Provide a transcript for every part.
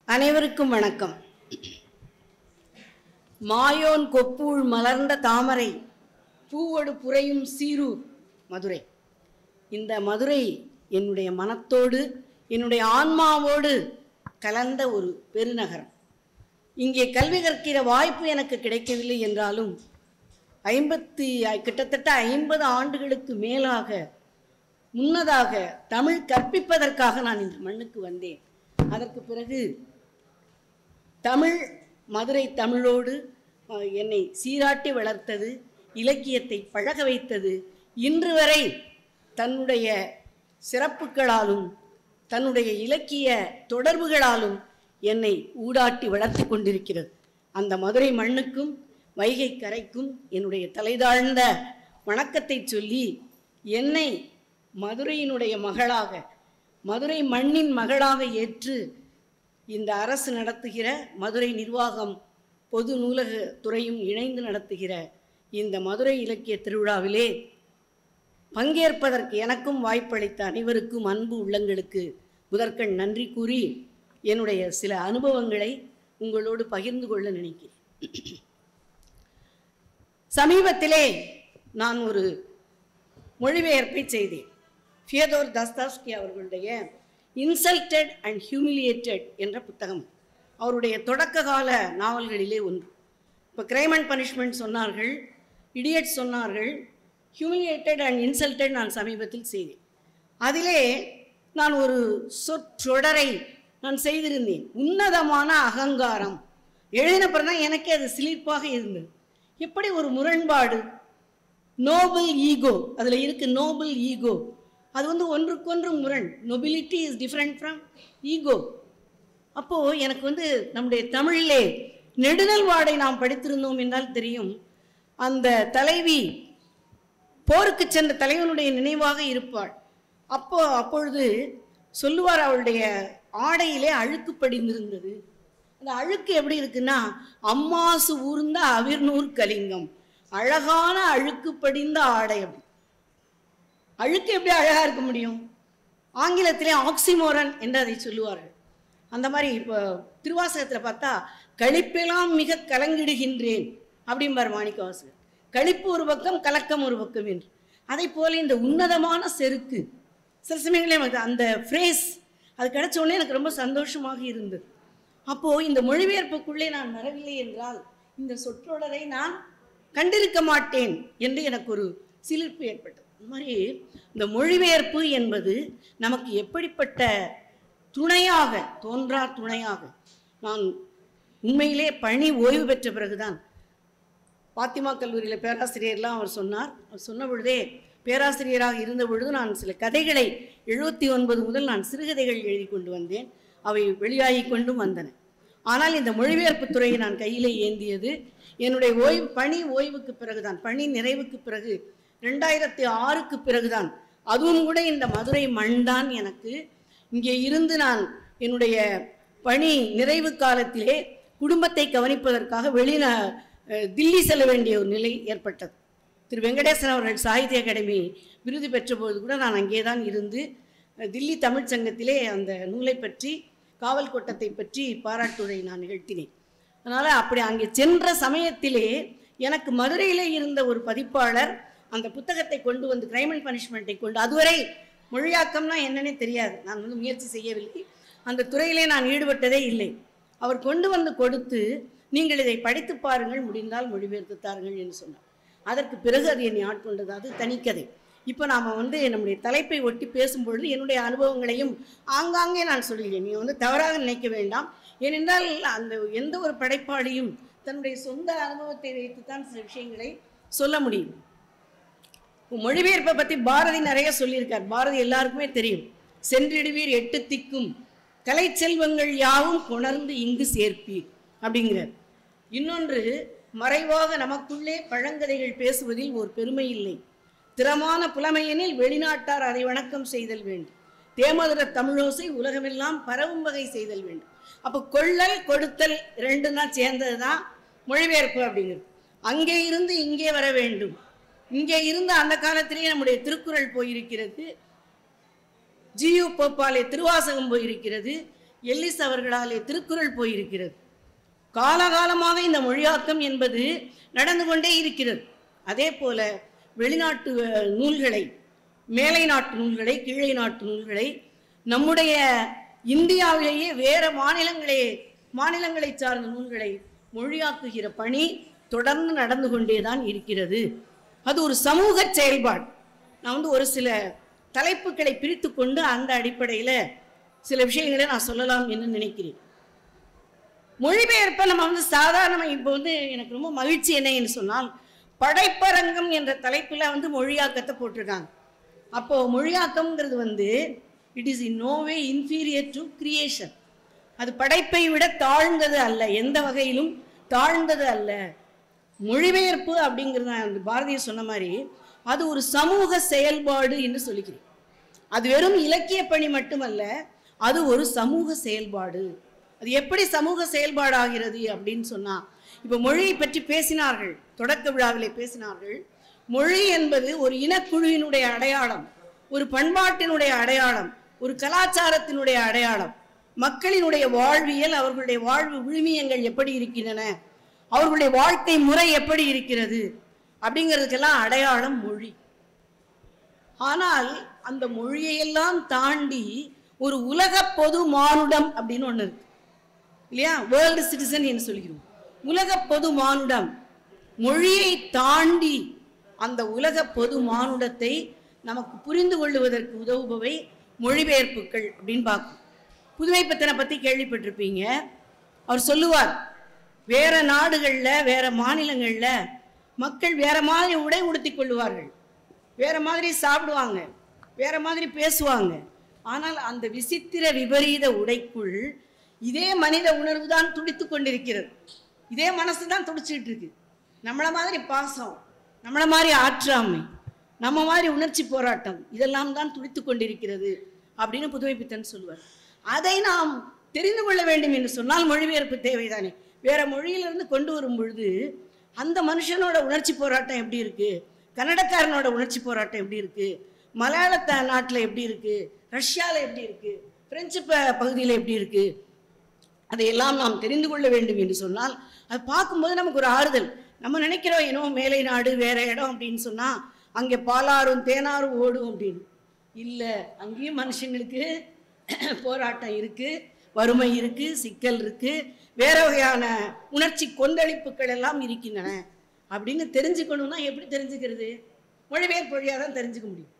அனைவருக்கும் வணக்கம் மாயோன் கொப்பூழ் மலர்ந்த தாமரை பூவொடு புரையும் சீரூர் மதுரை இந்த மதுரை என்னுடைய மனத்தோடு என்னுடைய ஆன்மாவோடு கலந்த ஒரு பெருநகரம் இங்கே கல்வி கற்கிற வாய்ப்பு எனக்கு கிடைக்கவில்லை என்றாலும் ஐம்பத்தி கிட்டத்தட்ட ஐம்பது ஆண்டுகளுக்கு மேலாக முன்னதாக தமிழ் கற்பிப்பதற்காக நான் இந்த மண்ணுக்கு வந்தேன் அதற்கு பிறகு தமிழ் மதுரை தமிழோடு அஹ், என்னை சீராட்டி வளர்த்தது இலக்கியத்தை பழக வைத்தது இன்று வரை தன்னுடைய சிறப்புகளாலும் தன்னுடைய இலக்கிய தொடர்புகளாலும் என்னை ஊடாட்டி வளர்த்து கொண்டிருக்கிறது அந்த மதுரை மண்ணுக்கும் வைகை கரைக்கும் என்னுடைய தலைதாழ்ந்த வணக்கத்தை சொல்லி என்னை மதுரையினுடைய மகளாக மதுரை மண்ணின் மகளாக ஏற்று இந்த அரசு நடத்துகிற மதுரை நிர்வாகம் பொது நூலக துறையும் இணைந்து நடத்துகிற இந்த மதுரை இலக்கிய திருவிழாவிலே பங்கேற்பதற்கு எனக்கும் வாய்ப்பளித்த அனைவருக்கும் அன்பு உள்ளங்களுக்கு முதற்கண் நன்றி கூறி என்னுடைய சில அனுபவங்களை உங்களோடு பகிர்ந்து கொள்ள நினைக்கிறேன் சமீபத்திலே நான் ஒரு மொழிபெயர்ப்பை செய்தேன் ஃபியதோர் தஸ்தாஸ்கி அவர்களுடைய இன்சல்டட் அண்ட் ஹியூமிலியேட்டட் என்ற புத்தகம் அவருடைய தொடக்க கால நாவல்களிலே ஒன்று இப்போ கிரைம் அண்ட் பனிஷ்மெண்ட் சொன்னார்கள் இடியட் சொன்னார்கள் ஹியூமிலியேட்டட் அண்ட் இன்சல்டட் நான் சமீபத்தில் செய்தேன் அதிலே நான் ஒரு சொற்றொடரை நான் செய்திருந்தேன் உன்னதமான அகங்காரம் எழுதினப்புறம் தான் எனக்கே அது சிலிர்ப்பாக இருந்தது எப்படி ஒரு முரண்பாடு நோபல் ஈகோ அதில் இருக்கு நோபல் ஈகோ அது வந்து ஒன்றுக்கொன்று முரண் nobility is different from ego அப்போது எனக்கு வந்து நம்முடைய தமிழிலே நெடுநல் வாடை நாம் படித்திருந்தோம் என்றால் தெரியும் அந்த தலைவி போருக்கு சென்ற தலைவனுடைய நினைவாக இருப்பாள் அப்போ அப்பொழுது சொல்லுவார் அவளுடைய ஆடையிலே அழுக்கு படிந்திருந்தது அந்த அழுக்கு எப்படி இருக்குன்னா அம்மாசு ஊர்ந்த அவிர்நூர் கலிங்கம் அழகான அழுக்கு படிந்த ஆடை அப்படி அழுக்கு எப்படி அழகா இருக்க முடியும் ஆங்கிலத்திலே ஆக்சிமோரன் என்று அதை சொல்லுவார்கள் அந்த மாதிரி இப்போ திருவாசகத்தில் பார்த்தா களிப்பெல்லாம் மிக கலங்கிடுகின்றேன் அப்படிம்பார் மாணிக்கவாசகர் களிப்பு ஒரு பக்கம் கலக்கம் ஒரு பக்கம் என்று அதை போல இந்த உன்னதமான செருக்கு சில சமயங்களே எனக்கு அந்த ஃப்ரேஸ் அது கிடைச்ச உடனே எனக்கு ரொம்ப சந்தோஷமாக இருந்தது அப்போது இந்த மொழிபெயர்ப்புக்குள்ளே நான் வரவில்லை என்றால் இந்த சொற்றொடரை நான் கண்டிருக்க மாட்டேன் என்று எனக்கு ஒரு சிலிர்ப்பு ஏற்பட்டது இந்த மாதிரி இந்த மொழிபெயர்ப்பு என்பது நமக்கு எப்படிப்பட்ட துணையாக தோன்றா துணையாக நான் உண்மையிலே பணி ஓய்வு பெற்ற பிறகுதான் பாத்திமா கல்லூரியில் பேராசிரியர்லாம் அவர் சொன்னார் அவர் சொன்ன பொழுதே பேராசிரியராக இருந்த பொழுது நான் சில கதைகளை எழுபத்தி ஒன்பது முதல் நான் சிறுகதைகள் எழுதி கொண்டு வந்தேன் அவை வெளியாகி கொண்டும் வந்தன ஆனால் இந்த மொழிபெயர்ப்பு துறையை நான் கையிலே ஏந்தியது என்னுடைய ஓய்வு பணி ஓய்வுக்கு பிறகுதான் பணி நிறைவுக்கு பிறகு ரெண்டாயிரத்தி ஆறுக்கு பிறகுதான் அதுவும் கூட இந்த மதுரை மண்தான் எனக்கு இங்கே இருந்து நான் என்னுடைய பணி நிறைவு காலத்திலே குடும்பத்தை கவனிப்பதற்காக வெளிந அஹ், தில்லி செல்ல வேண்டிய ஒரு நிலை ஏற்பட்டது திரு வெங்கடேசன் அவர்கள் சாகித்ய அகாடமி விருது பெற்றபோது கூட நான் அங்கே தான் இருந்து அஹ், தில்லி தமிழ்ச் சங்கத்திலே அந்த நூலை பற்றி காவல் கோட்டத்தை பற்றி பாராட்டுரை நான் நிகழ்த்தினேன் அதனால் அப்படி அங்கே சென்ற சமயத்திலே எனக்கு மதுரையிலே இருந்த ஒரு பதிப்பாளர் அந்த புத்தகத்தை கொண்டு வந்து கிரைம் அண்ட் பனிஷ்மெண்ட்டை கொண்டு அதுவரை மொழியாக்கம்னா என்னன்னே தெரியாது நான் வந்து முயற்சி செய்யவில்லை அந்த துறையிலே நான் ஈடுபட்டதே இல்லை அவர் கொண்டு வந்து கொடுத்து நீங்கள் இதை படித்து பாருங்கள் முடிந்தால் மொழிபெயர்த்து தாருங்கள் என்று சொன்னார் அதற்கு பிறகு அது என்னை ஆட்கொண்டது அது தனிக்கதை இப்போ நாம் வந்து நம்முடைய தலைப்பை ஒட்டி பேசும்பொழுது என்னுடைய அனுபவங்களையும் ஆங்காங்கே நான் சொல்கிறேன் நீ வந்து தவறாக நினைக்க வேண்டாம் ஏனென்றால் அந்த எந்த ஒரு படைப்பாளியும் தன்னுடைய சொந்த அனுபவத்தை வைத்துத்தான் சில விஷயங்களை சொல்ல முடியும் மொழிபெயர்ப்பை பற்றி பாரதி நிறைய சொல்லியிருக்கார் பாரதி எல்லாருக்குமே தெரியும் சென்றிடுவீர் எட்டு திக்கும் கலை செல்வங்கள் யாவும் கொணர்ந்து இங்கு சேர்ப்பீர் அப்படிங்கிறார் இன்னொன்று மறைவாக நமக்குள்ளே பழங்கதைகள் பேசுவதில் ஒரு பெருமை இல்லை திறமான புலமையெனில் வெளிநாட்டார் அதை வணக்கம் செய்தல் வேண்டும் தேமதுர தமிழோசை உலகமெல்லாம் பரவும் வகை செய்தல் வேண்டும் அப்போ கொள்ளல் கொடுத்தல் ரெண்டும் தான் சேர்ந்தது தான் மொழிபெயர்ப்பு அப்படிங்கிறது அங்கே இருந்து இங்கே வர வேண்டும் இங்கே இருந்து அந்த காலத்திலேயே நம்முடைய திருக்குறள் போயிருக்கிறது ஜியு போப்பாலே திருவாசகம் போயிருக்கிறது எல்லிஸ் அவர்களாலே திருக்குறள் போயிருக்கிறது காலகாலமாக இந்த மொழியாக்கம் என்பது நடந்து கொண்டே இருக்கிறது அதே போல வெளிநாட்டு அஹ், நூல்களை மேலை நாட்டு நூல்களை கீழை நாட்டு நூல்களை நம்முடைய இந்தியாவிலேயே வேற மாநிலங்களே மாநிலங்களை சார்ந்த நூல்களை மொழியாக்குகிற பணி தொடர்ந்து நடந்து கொண்டே தான் இருக்கிறது அது ஒரு சமூக செயல்பாடு நான் வந்து ஒரு சில தலைப்புகளை பிரித்து கொண்டு அந்த அடிப்படையில் சில விஷயங்களை நான் சொல்லலாம் என்று நினைக்கிறேன் மொழிபெயர்ப்பை நம்ம வந்து சாதாரணமாக இப்போ வந்து எனக்கு ரொம்ப மகிழ்ச்சி என்னன்னு சொன்னால் படைப்பரங்கம் என்ற தலைப்பில் வந்து மொழியாக்கத்தை போட்டிருக்காங்க அப்போ மொழியாக்கம்ங்கிறது வந்து it is in no way inferior to creation அது படைப்பை விட தாழ்ந்தது அல்ல எந்த வகையிலும் தாழ்ந்தது அல்ல மொழிபெயர்ப்பு அப்படிங்கிறது நான் அந்த பாரதியார் சொன்ன மாதிரி அது ஒரு சமூக செயல்பாடு என்று சொல்லிக்கிறேன் அது வெறும் இலக்கிய பணி மட்டுமல்ல அது ஒரு சமூக செயல்பாடு அது எப்படி சமூக செயல்பாடு ஆகிறது அப்படின்னு சொன்னா இப்போ மொழியை பற்றி பேசினார்கள் தொடக்க விழாவிலே பேசினார்கள் மொழி என்பது ஒரு இனக்குழுவினுடைய அடையாளம் ஒரு பண்பாட்டினுடைய அடையாளம் ஒரு கலாச்சாரத்தினுடைய அடையாளம் மக்களினுடைய வாழ்வியல் அவர்களுடைய வாழ்வு விழுமியங்கள் எப்படி இருக்கின்றன அவர்களுடைய வாழ்க்கை முறை எப்படி இருக்கிறது அப்படிங்கிறதுக்கெல்லாம் அடையாளம் மொழி ஆனால் அந்த மொழியையெல்லாம் தாண்டி ஒரு உலக பொது மானுடம் அப்படின்னு ஒன்று இருக்கு இல்லையா வேர்ல்டு சிட்டிசன் என்று சொல்கிறோம் உலக பொது மானுடம் மொழியை தாண்டி அந்த உலக பொது மானுடத்தை நமக்கு புரிந்து கொள்ளுவதற்கு உதவுபவை மொழிபெயர்ப்புகள் அப்படின்னு பார்க்கும் புதுமை பத்தனை பற்றி கேள்விப்பட்டிருப்பீங்க அவர் சொல்லுவார் வேற நாடுகளில் வேற மாநிலங்களில் மக்கள் வேற மாதிரி உடை உடுத்திக் கொள்ளுவார்கள் வேற மாதிரி சாப்பிடுவாங்க வேற மாதிரி பேசுவாங்க ஆனால் அந்த விசித்திர விபரீத உடைக்குள் இதே மனித உணர்வு தான் துடித்து கொண்டிருக்கிறது இதே மனசு தான் துடிச்சிட்டு இருக்கு நம்மள மாதிரி பாசம் நம்மள மாதிரி ஆற்றாமை நம்ம மாதிரி உணர்ச்சி போராட்டம் இதெல்லாம் தான் துடித்து கொண்டிருக்கிறது அப்படின்னு புதுமை பித்தன் சொல்லுவார் அதை நாம் தெரிந்து கொள்ள வேண்டும் என்று சொன்னால் மொழிபெயர்ப்பு தேவைதானே வேற மொழியிலிருந்து கொண்டு வரும் பொழுது அந்த மனுஷனோட உணர்ச்சி போராட்டம் எப்படி இருக்கு கன்னடக்காரனோட உணர்ச்சி போராட்டம் எப்படி இருக்கு மலையாள நாட்டில் எப்படி இருக்கு ரஷ்யாவில் எப்படி இருக்கு பிரெஞ்சு ப பகுதியில் எப்படி இருக்கு அதையெல்லாம் நாம் தெரிந்து கொள்ள வேண்டும் என்று சொன்னால் அது பார்க்கும்போது நமக்கு ஒரு ஆறுதல் நம்ம நினைக்கிறோம் ஏனோ மேலை நாடு வேற இடம் அப்படின்னு சொன்னால் அங்கே பாலாறும் தேனாரும் ஓடும் அப்படின்னு இல்லை அங்கேயும் மனுஷங்களுக்கு போராட்டம் இருக்கு வறுமை இருக்கு சிக்கல் இருக்கு வேற வகையான உணர்ச்சி கொந்தளிப்புகள் எல்லாம் இருக்கின்றன அப்படின்னு தெரிஞ்சுக்கணும்னா எப்படி தெரிஞ்சுக்கிறது மொழிபெயர்ப்பு வழியாக தான் தெரிஞ்சுக்க முடியும்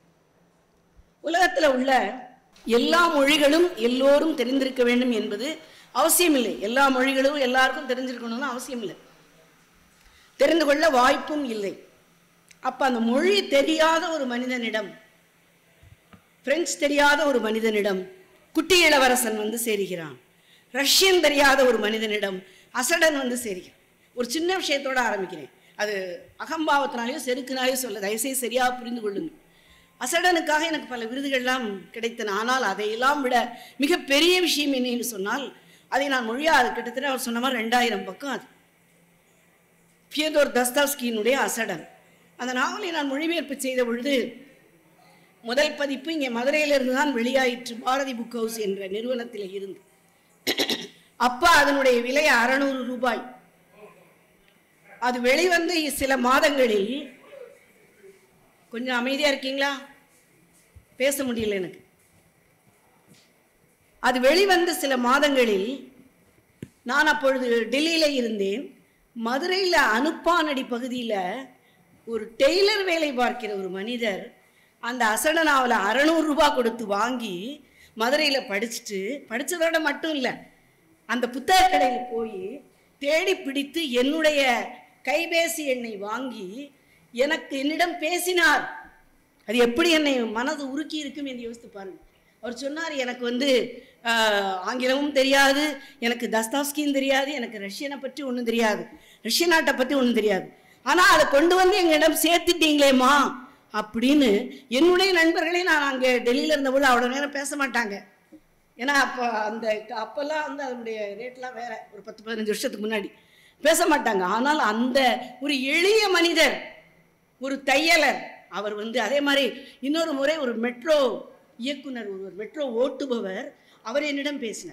உலகத்தில் உள்ள எல்லா மொழிகளும் எல்லோரும் தெரிந்திருக்க வேண்டும் என்பது அவசியமில்லை எல்லா மொழிகளும் எல்லாருக்கும் தெரிஞ்சிருக்கணும்னு அவசியம் இல்லை தெரிந்து கொள்ள வாய்ப்பும் இல்லை அப்ப அந்த மொழி தெரியாத ஒரு மனிதனிடம் பிரெஞ்சு தெரியாத ஒரு மனிதனிடம் குட்டி இளவரசன் வந்து சேருகிறான் ரஷ்யன் தெரியாத ஒரு மனிதனிடம் அசடன் வந்து சேருகிறான் ஒரு சின்ன விஷயத்தோட ஆரம்பிக்கிறேன் அது அகம்பாவத்தினாலேயோ செருக்கினாலேயோ சொல்ல தயவுசெய்து சரியாக புரிந்து கொள்ளுங்கள் அசடனுக்காக எனக்கு பல விருதுகள்லாம் கிடைத்தன ஆனால் அதையெல்லாம் விட மிகப்பெரிய விஷயம் என்னன்னு சொன்னால் அதை நான் மொழியா அது கிட்டத்தட்ட அவர் சொன்ன மாதிரி ரெண்டாயிரம் பக்கம் அது ஃபியதோர் தஸ்தாஸ்கியினுடைய அசடன் அந்த நாவலை நான் மொழிபெயர்ப்பு செய்த பொழுது முதல் பதிப்பு இங்கே மதுரையிலிருந்து தான் வெளியாயிற்று பாரதி புக் ஹவுஸ் என்ற நிறுவனத்தில் இருந்து அப்போ அதனுடைய விலை அறநூறு ரூபாய் அது வெளிவந்து சில மாதங்களில் கொஞ்சம் அமைதியாக இருக்கீங்களா பேச முடியல எனக்கு அது வெளிவந்த சில மாதங்களில் நான் அப்பொழுது டெல்லியில் இருந்தேன் மதுரையில் அனுப்பானடி பகுதியில் ஒரு டெய்லர் வேலை பார்க்கிற ஒரு மனிதர் அந்த அசட நாவலை அறநூறு ரூபாய் கொடுத்து வாங்கி மதுரையில் படிச்சுட்டு படித்ததோட மட்டும் இல்லை அந்த புத்தக கடையில் போய் தேடி பிடித்து என்னுடைய கைபேசி எண்ணை வாங்கி எனக்கு என்னிடம் பேசினார் அது எப்படி என்னை மனது உருக்கி இருக்கும் என்று யோசித்து பாருங்க அவர் சொன்னார் எனக்கு வந்து ஆஹ், ஆங்கிலமும் தெரியாது எனக்கு தஸ்தாஸ்கியும் தெரியாது எனக்கு ரஷ்யனை பற்றி ஒன்றும் தெரியாது ரஷ்ய நாட்டை பற்றி ஒன்றும் தெரியாது ஆனால் அதை கொண்டு வந்து எங்களிடம் சேர்த்துட்டீங்களேம்மா அப்படின்னு என்னுடைய நண்பர்களே நான் அங்கே டெல்லியில் இருந்தபோது அவ்வளோ நேரம் பேச மாட்டாங்க ஏன்னா அப்போ அந்த அப்போல்லாம் வந்து அதனுடைய ரேட்லாம் வேற ஒரு பத்து பதினஞ்சு வருஷத்துக்கு முன்னாடி பேச மாட்டாங்க ஆனால் அந்த ஒரு எளிய மனிதர் ஒரு தையலர் அவர் வந்து அதே மாதிரி இன்னொரு முறை ஒரு மெட்ரோ இயக்குனர் ஒருவர் மெட்ரோ ஓட்டுபவர் அவர் என்னிடம் பேசினார்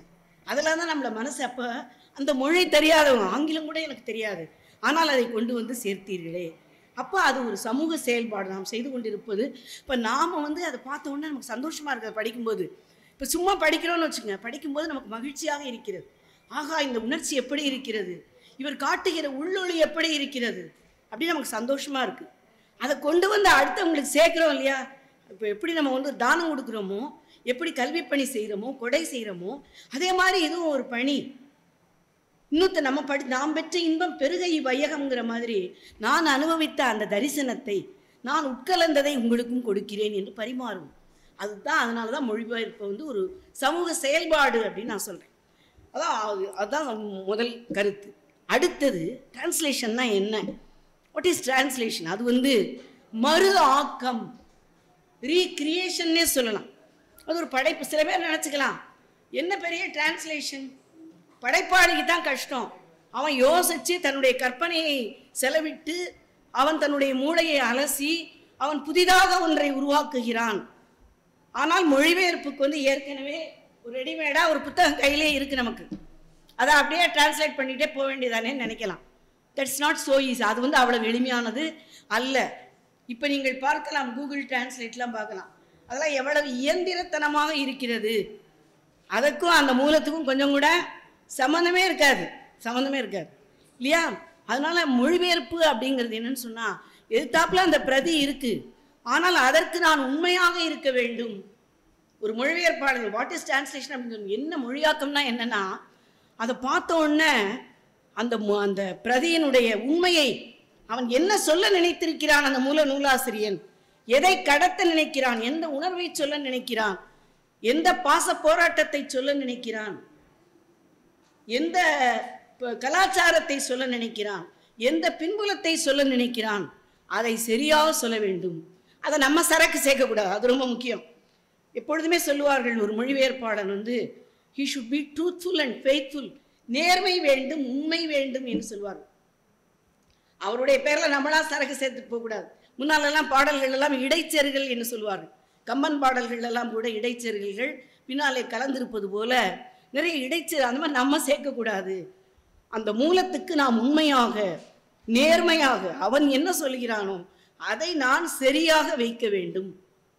அதில் தான் நம்மள மனசு அப்போ அந்த மொழி தெரியாதவங்க ஆங்கிலம் கூட எனக்கு தெரியாது ஆனால் அதை கொண்டு வந்து சேர்த்தீர்களே அப்போ அது ஒரு சமூக செயல்பாடு நாம் செய்து கொண்டிருப்பது இப்போ நாம் வந்து அதை பார்த்த உடனே நமக்கு சந்தோஷமாக இருக்குது படிக்கும்போது இப்போ சும்மா படிக்கிறோம்னு வச்சுக்கோங்க படிக்கும்போது நமக்கு மகிழ்ச்சியாக இருக்கிறது ஆகா இந்த உணர்ச்சி எப்படி இருக்கிறது இவர் காட்டுகிற உள்ளொளி எப்படி இருக்கிறது அப்படின்னு நமக்கு சந்தோஷமாக இருக்குது அதை கொண்டு வந்து அடுத்தவங்களுக்கு சேர்க்குறோம் இல்லையா இப்போ எப்படி நம்ம வந்து தானம் கொடுக்குறோமோ எப்படி கல்வி பணி செய்கிறோமோ கொடை செய்கிறோமோ அதே மாதிரி இதுவும் ஒரு பணி இன்னொருத்த நம்ம படி நாம் பெற்ற இன்பம் பெருகை வையகம்ங்கிற மாதிரி நான் அனுபவித்த அந்த தரிசனத்தை நான் உட்கலந்ததை உங்களுக்கும் கொடுக்கிறேன் என்று பரிமாறும் அதுதான் அதனால தான் மொழிபெயர்ப்பு வந்து ஒரு சமூக செயல்பாடு அப்படின்னு நான் சொல்கிறேன் அதான் அது- அதுதான் முதல் கருத்து அடுத்தது டிரான்ஸ்லேஷன்னா என்ன வாட் இஸ் டிரான்ஸ்லேஷன் அது வந்து மறு ஆக்கம் ரீக்ரியேஷன்னே சொல்லலாம் அது ஒரு படைப்பு சில பேர் நினச்சிக்கலாம் என்ன பெரிய டிரான்ஸ்லேஷன் படைப்பாளிக்கு தான் கஷ்டம் அவன் யோசித்து தன்னுடைய கற்பனையை செலவிட்டு அவன் தன்னுடைய மூளையை அலசி அவன் புதிதாக ஒன்றை உருவாக்குகிறான் ஆனால் மொழிபெயர்ப்புக்கு வந்து ஏற்கனவே ஒரு ரெடிமேடாக ஒரு புத்தகம் கையிலே இருக்குது நமக்கு அதை அப்படியே டிரான்ஸ்லேட் பண்ணிகிட்டே போக வேண்டியதானே நினைக்கலாம் தட்ஸ் நாட் so easy அது வந்து அவ்வளவு எளிமையானது அல்ல இப்போ நீங்கள் பார்க்கலாம் கூகுள் டிரான்ஸ்லேட்லாம் பார்க்கலாம் அதெல்லாம் எவ்வளவு இயந்திரத்தனமாக இருக்கிறது அதற்கும் அந்த மூலத்துக்கும் கொஞ்சம் கூட சம்மந்தமே இருக்காது சம்மந்தமே இருக்காது இல்லையா அதனால மொழிபெயர்ப்பு அப்படிங்கிறது என்னன்னு சொன்னால் எதிர்த்தாப்புல அந்த பிரதி இருக்கு ஆனால் அதற்கு நான் உண்மையாக இருக்க வேண்டும் ஒரு மொழிபெயர்ப்பாளர் வாட் இஸ் டிரான்ஸ்லேஷன் அப்படின்னு சொல்லி என்ன மொழியாக்கம்னா என்னன்னா அதை பார்த்த உடனே அந்த மு- அந்த பிரதியினுடைய உண்மையை அவன் என்ன சொல்ல நினைத்திருக்கிறான் அந்த மூல நூலாசிரியன் எதை கடத்த நினைக்கிறான் எந்த உணர்வை சொல்ல நினைக்கிறான் எந்த பாச போராட்டத்தை சொல்ல நினைக்கிறான் எந்த ப- கலாச்சாரத்தை சொல்ல நினைக்கிறான் எந்த பின்புலத்தை சொல்ல நினைக்கிறான் அதை சரியாக சொல்ல வேண்டும் அதை நம்ம சரக்கு சேர்க்கக்கூடாது அது ரொம்ப முக்கியம் எப்பொழுதுமே சொல்லுவார்கள் ஒரு மொழிபெயர்ப்பாளன் வந்து he should be truthful and faithful நேர்மை வேண்டும் உண்மை வேண்டும் என்று சொல்வார் அவருடைய பேரில் நம்மளா சரக்கு சேர்த்துட்டு போகக்கூடாது முன்னாலெல்லாம் பாடல்கள் எல்லாம் இடைச்செருகள் என்று சொல்வார்கள் கம்பன் பாடல்கள் எல்லாம் கூட இடைச்செருகல்கள் பின்னாலே கலந்திருப்பது போல நிறைய இடைச்செரு அந்த மாதிரி நம்ம சேர்க்கக்கூடாது அந்த மூலத்துக்கு நாம் உண்மையாக நேர்மையாக அவன் என்ன சொல்கிறானோ அதை நான் சரியாக வைக்க வேண்டும்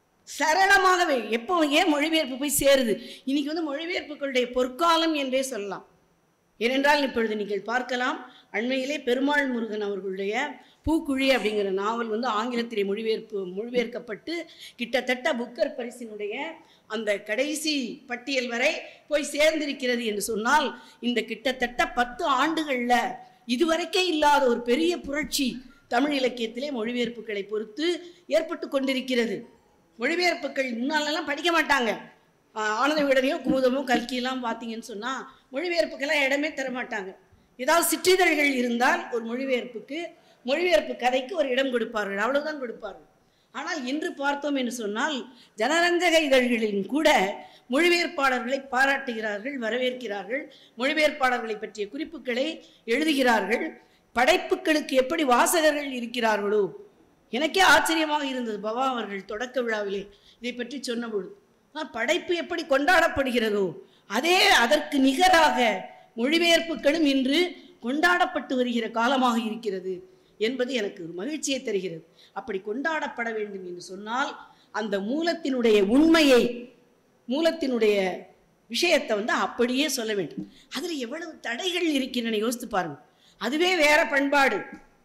சரளமாகவே எப்போ ஏன் மொழிபெயர்ப்பு போய் சேருது இன்னைக்கு வந்து மொழிபெயர்ப்புகளுடைய பொற்காலம் என்றே சொல்லலாம் ஏனென்றால் இப்பொழுது நீங்கள் பார்க்கலாம் அண்மையிலே பெருமாள் முருகன் அவர்களுடைய பூக்குழி அப்படிங்கிற நாவல் வந்து ஆங்கிலத்திலே மொழிபெயர்ப்பு மொழிபெயர்க்கப்பட்டு கிட்டத்தட்ட புக்கர் பரிசினுடைய அந்த கடைசி பட்டியல் வரை போய் சேர்ந்திருக்கிறது என்று சொன்னால் இந்த கிட்டத்தட்ட பத்து ஆண்டுகளில் இதுவரைக்கே இல்லாத ஒரு பெரிய புரட்சி தமிழ் இலக்கியத்திலே மொழிபெயர்ப்புகளை பொறுத்து ஏற்பட்டு கொண்டிருக்கிறது மொழிபெயர்ப்புகள் முன்னாலெல்லாம் படிக்க மாட்டாங்க ஆஹ் ஆனந்த விடனையோ குமுதமோ கல்கியெல்லாம் பார்த்தீங்கன்னு சொன்னால் மொழிபெயர்ப்புக்கெல்லாம் இடமே தர மாட்டாங்க ஏதாவது சிற்றிதழ்கள் இருந்தால் ஒரு மொழிபெயர்ப்புக்கு மொழிபெயர்ப்பு கதைக்கு ஒரு இடம் கொடுப்பார்கள் அவ்வளவுதான் கொடுப்பார்கள் ஆனால் இன்று பார்த்தோம் என்று சொன்னால் ஜனரஞ்சக இதழ்களிலும் கூட மொழிபெயர்ப்பாளர்களை பாராட்டுகிறார்கள் வரவேற்கிறார்கள் மொழிபெயர்ப்பாளர்களை பற்றிய குறிப்புகளை எழுதுகிறார்கள் படைப்புகளுக்கு எப்படி வாசகர்கள் இருக்கிறார்களோ எனக்கே ஆச்சரியமாக இருந்தது பவா அவர்கள் தொடக்க விழாவிலே இதை பற்றி சொன்னபொழுது ஆனால் படைப்பு எப்படி கொண்டாடப்படுகிறதோ அதே அதற்கு நிகராக மொழிபெயர்ப்புகளும் இன்று கொண்டாடப்பட்டு வருகிற காலமாக இருக்கிறது என்பது எனக்கு ஒரு மகிழ்ச்சியை தருகிறது அப்படி கொண்டாடப்பட வேண்டும் என்று சொன்னால் அந்த மூலத்தினுடைய உண்மையை மூலத்தினுடைய விஷயத்தை வந்து அப்படியே சொல்ல வேண்டும் அதில் எவ்வளவு தடைகள் இருக்கின்றன யோசித்து பாருங்க அதுவே வேற பண்பாடு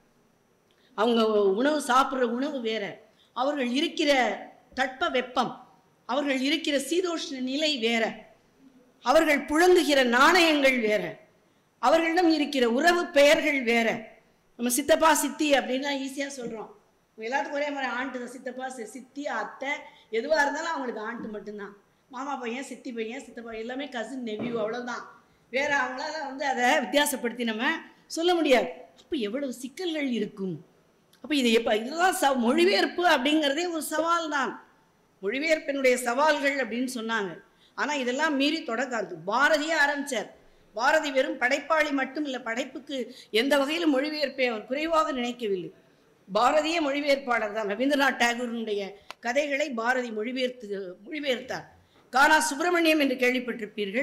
அவங்க உணவு சாப்பிட்ற உணவு வேற அவர்கள் இருக்கிற தட்ப வெப்பம் அவர்கள் இருக்கிற சீதோஷ்ண நிலை வேற அவர்கள் புழங்குகிற நாணயங்கள் வேற அவர்களிடம் இருக்கிற உறவு பெயர்கள் வேற நம்ம சித்தப்பா சித்தி அப்படின்னா ஈஸியாக சொல்கிறோம் எல்லாத்துக்கும் ஒரே மாதிரி ஆண்டு தான் சித்தப்பா சி- சித்தி அத்தை எதுவாக இருந்தாலும் அவங்களுக்கு ஆண்டு மட்டும்தான் மாமா பையன் சித்தி பையன் சித்தப்பா எல்லாமே கசின் நெவ்யூ அவ்வளோதான் வேற அவங்களால வந்து அதை வித்தியாசப்படுத்தி நம்ம சொல்ல முடியாது அப்போ எவ்வளவு சிக்கல்கள் இருக்கும் அப்போ இது எப்போ இதெல்லாம் ச மொழிபெயர்ப்பு அப்படிங்கிறதே ஒரு சவால் தான் மொழிபெயர்ப்பினுடைய சவால்கள் அப்படின்னு சொன்னாங்க ஆனால் இதெல்லாம் மீறி தொடக்காது பாரதியே ஆரம்பிச்சார் பாரதி வெறும் படைப்பாளி மட்டும் இல்லை படைப்புக்கு எந்த வகையிலும் மொழிபெயர்ப்பை அவர் குறைவாக நினைக்கவில்லை பாரதியே மொழிபெயர்ப்பாளர் தான் ரவீந்திரநாத் டாகூரினுடைய கதைகளை பாரதி மொழிபெயர்த்து மொழிபெயர்த்தார் கானா சுப்பிரமணியம் என்று கேள்விப்பட்டிருப்பீர்கள்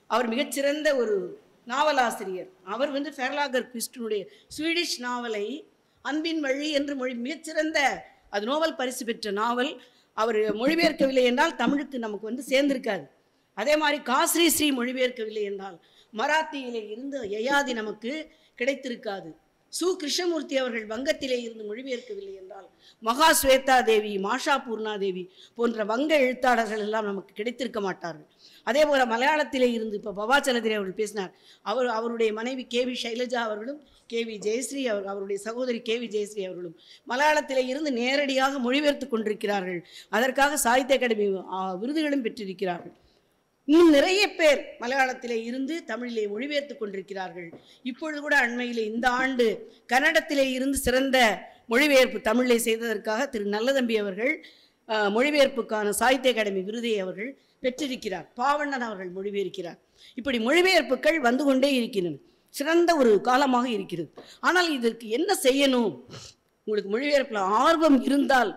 அவர் மிகச்சிறந்த ஒரு நாவலாசிரியர் அவர் வந்து ஃபெர்லாகர் கிறிஸ்டனுடைய ஸ்வீடிஷ் நாவலை அன்பின் வழி என்று மொழி மிகச்சிறந்த அது நோபல் பரிசு பெற்ற நாவல் அவர் மொழிபெயர்க்கவில்லை என்றால் தமிழுக்கு நமக்கு வந்து சேர்ந்திருக்காது அதே மாதிரி காஸ்ரீ ஸ்ரீ மொழிபெயர்க்கவில்லை என்றால் மராத்தியிலே இருந்து யயாதி நமக்கு கிடைத்திருக்காது சு கிருஷ்ணமூர்த்தி அவர்கள் வங்கத்திலே இருந்து மொழிபெயர்க்கவில்லை என்றால் மகா ஸ்வேதா தேவி மாஷா பூர்ணா தேவி போன்ற வங்க எழுத்தாளர்கள் எல்லாம் நமக்கு கிடைத்திருக்க மாட்டார்கள் அதே போல மலையாளத்திலே இருந்து இப்போ பவாச்சலத்திலே அவர்கள் பேசினார் அவர் அவருடைய மனைவி கே வி சைலஜா அவர்களும் கே வி ஜெயஸ்ரீ அவர் அவருடைய சகோதரி கே வி ஜெயஸ்ரீ அவர்களும் மலையாளத்திலே இருந்து நேரடியாக மொழிபெயர்த்து கொண்டிருக்கிறார்கள் அதற்காக சாகித்ய அகாடமி ஆ, விருதுகளும் பெற்றிருக்கிறார்கள் இன்னும் நிறைய பேர் மலையாளத்திலே இருந்து தமிழிலே மொழிபெயர்த்து கொண்டிருக்கிறார்கள் இப்பொழுது கூட அண்மையிலே இந்த ஆண்டு கன்னடத்திலே இருந்து சிறந்த மொழிபெயர்ப்பு தமிழிலே செய்ததற்காக திரு நல்லதம்பி அவர்கள் அஹ், மொழிபெயர்ப்புக்கான சாகித்ய அகாடமி விருதை அவர்கள் பெற்றிருக்கிறார் பாவண்ணன் அவர்கள் மொழிபெயர்க்கிறார் இப்படி மொழிபெயர்ப்புகள் வந்து கொண்டே இருக்கின்றன சிறந்த ஒரு காலமாக இருக்கிறது ஆனால் இதற்கு என்ன செய்யணும் உங்களுக்கு மொழிபெயர்ப்பில் ஆர்வம் இருந்தால்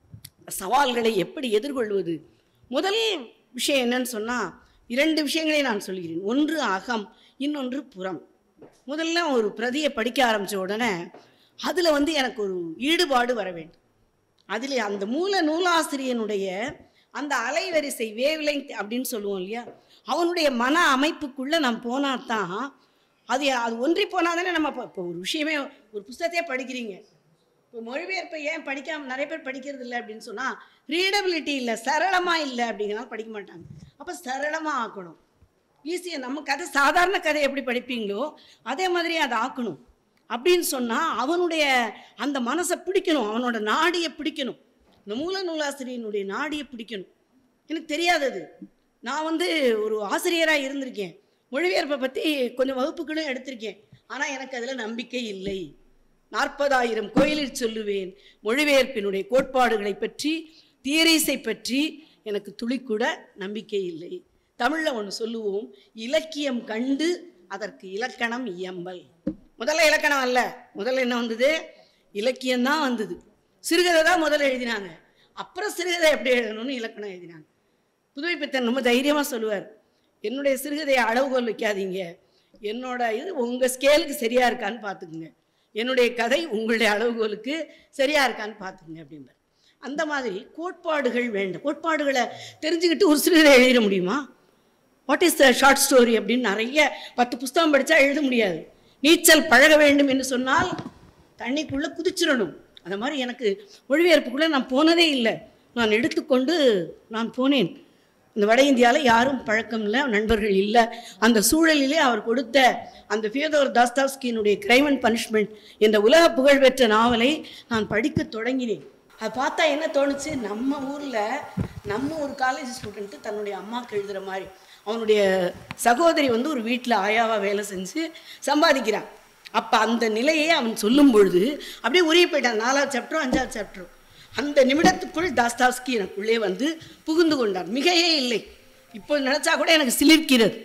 சவால்களை எப்படி எதிர்கொள்வது முதல் விஷயம் என்னன்னு சொன்னால் இரண்டு விஷயங்களை நான் சொல்கிறேன் ஒன்று அகம் இன்னொன்று புறம் முதல்ல ஒரு பிரதியை படிக்க ஆரம்பித்த உடனே அதில் வந்து எனக்கு ஒரு ஈடுபாடு வர வேண்டும் அதில் அந்த மூல நூலாசிரியனுடைய அந்த அலைவரிசை வேவ்லெங்க் அப்படின்னு சொல்லுவோம் இல்லையா அவனுடைய மன அமைப்புக்குள்ளே நம்ம போனால் தான் அது அது ஒன்றி போனால் தானே நம்ம இப்போ இப்போ ஒரு விஷயமே ஒரு புஸ்தகத்தையே படிக்கிறீங்க இப்போ மொழிபெயர்ப்பை ஏன் படிக்காம நிறைய பேர் படிக்கிறது இல்லை அப்படின்னு சொன்னால் ரீடபிலிட்டி இல்லை சரளமாக இல்லை அப்படிங்கிறனால படிக்க மாட்டாங்க அப்போ சரளமாக ஆக்கணும் ஈஸியாக நம்ம கதை சாதாரண கதை எப்படி படிப்பீங்களோ அதே மாதிரி அதை ஆக்கணும் அப்படின்னு சொன்னால் அவனுடைய அந்த மனசை பிடிக்கணும் அவனோட நாடியை பிடிக்கணும் இந்த மூல நூலாசிரியனுடைய நாடியை பிடிக்கணும் எனக்கு தெரியாதது நான் வந்து ஒரு ஆசிரியராக இருந்திருக்கேன் மொழிபெயர்ப்பை பற்றி கொஞ்சம் வகுப்புகளும் எடுத்திருக்கேன் ஆனால் எனக்கு அதில் நம்பிக்கை இல்லை நாற்பதாயிரம் கோயிலில் சொல்லுவேன் மொழிபெயர்ப்பினுடைய கோட்பாடுகளை பற்றி தியரிஸை பற்றி எனக்கு துளிக்கூட நம்பிக்கை இல்லை தமிழில் ஒன்று சொல்லுவோம் இலக்கியம் கண்டு அதற்கு இலக்கணம் இயம்பல் முதல்ல இலக்கணம் அல்ல முதல்ல என்ன வந்தது இலக்கியம்தான் வந்தது சிறுகதை தான் முதல்ல எழுதினாங்க அப்புறம் சிறுகதை எப்படி எழுதணும்னு இலக்கணம் எழுதினாங்க புதுவை பித்தன் ரொம்ப தைரியமாக சொல்லுவார் என்னுடைய சிறுகதையை அளவுகோல் வைக்காதீங்க என்னோட இது உங்கள் ஸ்கேலுக்கு சரியாக இருக்கான்னு பார்த்துக்குங்க என்னுடைய கதை உங்களுடைய அளவுகோலுக்கு சரியாக இருக்கான்னு பார்த்துக்குங்க அப்படிம்பார் அந்த மாதிரி கோட்பாடுகள் வேண்டும் கோட்பாடுகளை தெரிஞ்சுக்கிட்டு ஒரு சிறுகதை எழுதிட முடியுமா what is the short story அப்படின்னு நிறைய பத்து புஸ்தகம் படித்தா எழுத முடியாது நீச்சல் பழக வேண்டும் என்று சொன்னால் தண்ணிக்குள்ளே குதிச்சிடணும் அந்த மாதிரி எனக்கு மொழிபெயர்ப்புக்குள்ளே நான் போனதே இல்லை நான் எடுத்துக்கொண்டு நான் போனேன் இந்த வட இந்தியாவில் யாரும் பழக்கம் இல்லை நண்பர்கள் இல்லை அந்த சூழலிலே அவர் கொடுத்த அந்த ஃபியோதோர் தாஸ்தாவ்ஸ்கியினுடைய கிரைம் அண்ட் பனிஷ்மெண்ட் என்ற உலக புகழ்பெற்ற நாவலை நான் படிக்க தொடங்கினேன் அதை பார்த்தா என்ன தோணுச்சு நம்ம ஊரில் நம்ம ஒரு காலேஜ் ஸ்டூடெண்ட்டு தன்னுடைய அம்மாவுக்கு எழுதுகிற மாதிரி அவனுடைய சகோதரி வந்து ஒரு வீட்டில் ஆயாவாக வேலை செஞ்சு சம்பாதிக்கிறான் அப்போ அந்த நிலையை அவன் சொல்லும் பொழுது அப்படியே உரிய போயிட்டான் நாலாவது சாப்டரும் அஞ்சாவது சாப்டரும் அந்த நிமிடத்துக்குள் தாஸ்தாவ்ஸ்கி எனக்குள்ளே வந்து புகுந்து கொண்டார் மிகையே இல்லை இப்போ நினச்சா கூட எனக்கு சிலிர்க்கிறது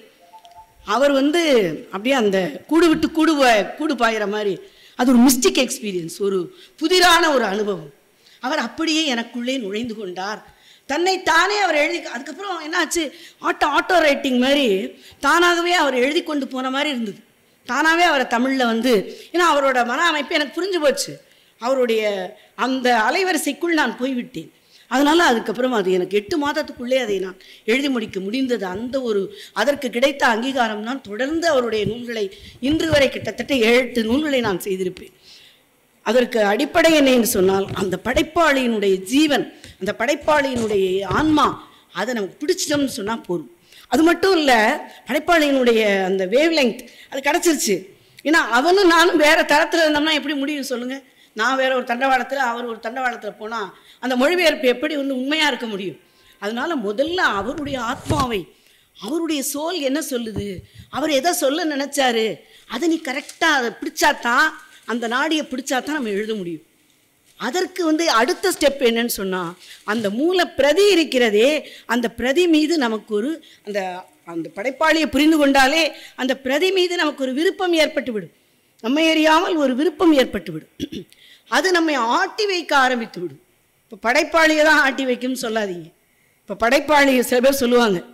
அவர் வந்து அப்படியே அந்த கூடு விட்டு கூடு பா- கூடு பாயிற மாதிரி அது ஒரு மிஸ்டிக் எக்ஸ்பீரியன்ஸ் ஒரு புதிரான ஒரு அனுபவம் அவர் அப்படியே எனக்குள்ளே நுழைந்து கொண்டார் தன்னை தானே அவர் எழுதி அதுக்கப்புறம் என்னாச்சு ஆட்டோ ஆட்டோ ரைட்டிங் மாதிரி தானாகவே அவர் எழுதி கொண்டு போன மாதிரி இருந்தது தானாகவே அவரை தமிழில் வந்து ஏன்னா அவரோட மன அமைப்பு எனக்கு புரிஞ்சு போச்சு அவருடைய அந்த அலைவரிசைக்குள் நான் போய்விட்டேன் அதனால் அதுக்கப்புறம் அது எனக்கு எட்டு மாதத்துக்குள்ளே அதை நான் எழுதி முடிக்க முடிந்தது அந்த ஒரு அதற்கு கிடைத்த அங்கீகாரம் தான் தொடர்ந்து அவருடைய நூல்களை இன்று வரை கிட்டத்தட்ட ஏழு எட்டு நூல்களை நான் செய்திருப்பேன் அதற்கு அடிப்படை என்னன்னு சொன்னால் அந்த படைப்பாளியினுடைய ஜீவன் அந்த படைப்பாளியினுடைய ஆன்மா அதை நமக்கு பிடிச்சிட்டோம்னு சொன்னால் போதும் அது மட்டும் இல்லை படைப்பாளியினுடைய அந்த வேவ் லெங்க் அது கிடச்சிருச்சு ஏன்னா அவனும் நானும் வேறு தரத்தில் இருந்தோம்னா எப்படி முடியும் சொல்லுங்கள் நான் வேற ஒரு தண்டவாளத்தில் அவர் ஒரு தண்டவாளத்தில் போனால் அந்த மொழிபெயர்ப்பு எப்படி வந்து உண்மையாக இருக்க முடியும் அதனால முதல்ல அவருடைய ஆத்மாவை அவருடைய சோல் என்ன சொல்லுது அவர் எதை சொல்ல நினைச்சாரு அதை நீ கரெக்டாக அதை பிடிச்சாதான் அந்த நாடியை பிடிச்சாதான் நம்ம எழுத முடியும் அதற்கு வந்து அடுத்த ஸ்டெப் என்னன்னு சொன்னால் அந்த மூல பிரதி இருக்கிறதே அந்த பிரதி மீது நமக்கு ஒரு அந்த அந்த படைப்பாளியை புரிந்து கொண்டாலே அந்த பிரதி மீது நமக்கு ஒரு விருப்பம் ஏற்பட்டு விடும் நம்மை அறியாமல் ஒரு விருப்பம் ஏற்பட்டு விடும் அது நம்மை ஆட்டி வைக்க ஆரம்பித்து விடும் இப்போ படைப்பாளியை தான் ஆட்டி வைக்கும்னு சொல்லாதீங்க இப்போ படைப்பாளி சில பேர் சொல்லுவாங்க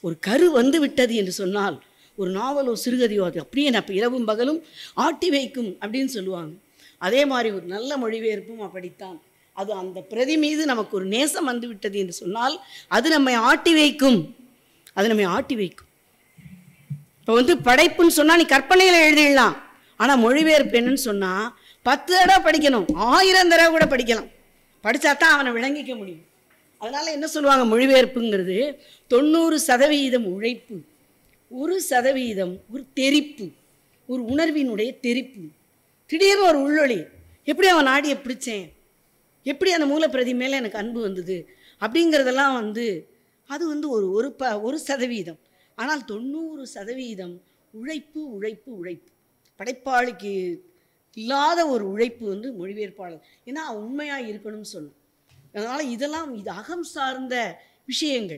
ஒரு கரு வந்து விட்டது என்று சொன்னால் ஒரு நாவலோ சிறுகதையோ அது அப்படியே நான் இப்போ இரவும் பகலும் ஆட்டி வைக்கும் அப்படின்னு சொல்லுவாங்க அதே மாதிரி ஒரு நல்ல மொழிபெயர்ப்பும் அப்படித்தான் அது அந்த பிரதி மீது நமக்கு ஒரு நேசம் வந்து விட்டது என்று சொன்னால் அது நம்மை ஆட்டி வைக்கும் அது நம்மை ஆட்டி வைக்கும் இப்போ வந்து படைப்புன்னு சொன்னால் நீ கற்பனையில் எழுதிடலாம் ஆனால் மொழிபெயர்ப்பு என்னன்னு சொன்னால் பத்து தடவை படிக்கணும் ஆயிரம் தடவை கூட படிக்கலாம் படித்தா தான் அவனை விளங்கிக்க முடியும் அதனால் என்ன சொல்லுவாங்க மொழிபெயர்ப்புங்கிறது தொண்ணூறு சதவீதம் உழைப்பு ஒரு சதவீதம் ஒரு தெரிப்பு ஒரு உணர்வினுடைய தெரிப்பு திடீர்னு ஒரு உள்ளொளி எப்படி அவன் நாடியை பிடிச்சேன் எப்படி அந்த மூலப்பிரதி மேலே எனக்கு அன்பு வந்தது அப்படிங்கிறதெல்லாம் வந்து அது வந்து ஒரு ஒரு ப ஒரு சதவீதம் ஆனால் தொண்ணூறு சதவீதம் உழைப்பு உழைப்பு உழைப்பு படைப்பாளிக்கு இல்லாத ஒரு உழைப்பு வந்து மொழிபெயர்ப்பாளர் ஏன்னா அவன் உண்மையாக இருக்கணும்னு சொன்னான் அதனால் இதெல்லாம் இது அகம் சார்ந்த விஷயங்கள்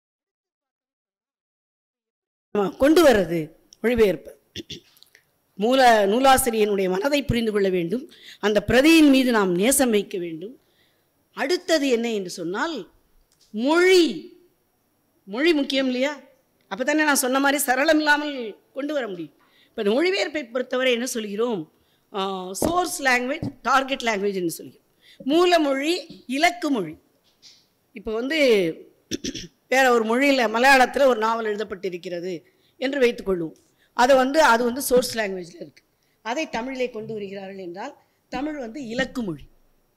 நம்ம கொண்டு வர்றது மொழிபெயர்ப்பு மூல நூலாசிரியனுடைய மனதை புரிந்து கொள்ள வேண்டும் அந்த பிரதியின் மீது நாம் நேசம் வைக்க வேண்டும் அடுத்தது என்ன என்று சொன்னால் மொழி மொழி முக்கியம் இல்லையா அப்போ தானே நான் சொன்ன மாதிரி சரளம் இல்லாமல் கொண்டு வர முடியும் இப்போ இந்த மொழிபெயர்ப்பை பொறுத்தவரை என்ன சொல்கிறோம் சோர்ஸ் லாங்குவேஜ் டார்கெட் லாங்குவேஜ் என்று சொல்கிறோம் மூலமொழி இலக்கு மொழி இப்போ வந்து வேற ஒரு மொழியில் மலையாளத்தில் ஒரு நாவல் எழுதப்பட்டிருக்கிறது என்று வைத்துக்கொள்வோம் அதை வந்து அது வந்து சோர்ஸ் லாங்குவேஜில் இருக்குது அதை தமிழிலே கொண்டு வருகிறார்கள் என்றால் தமிழ் வந்து இலக்கு மொழி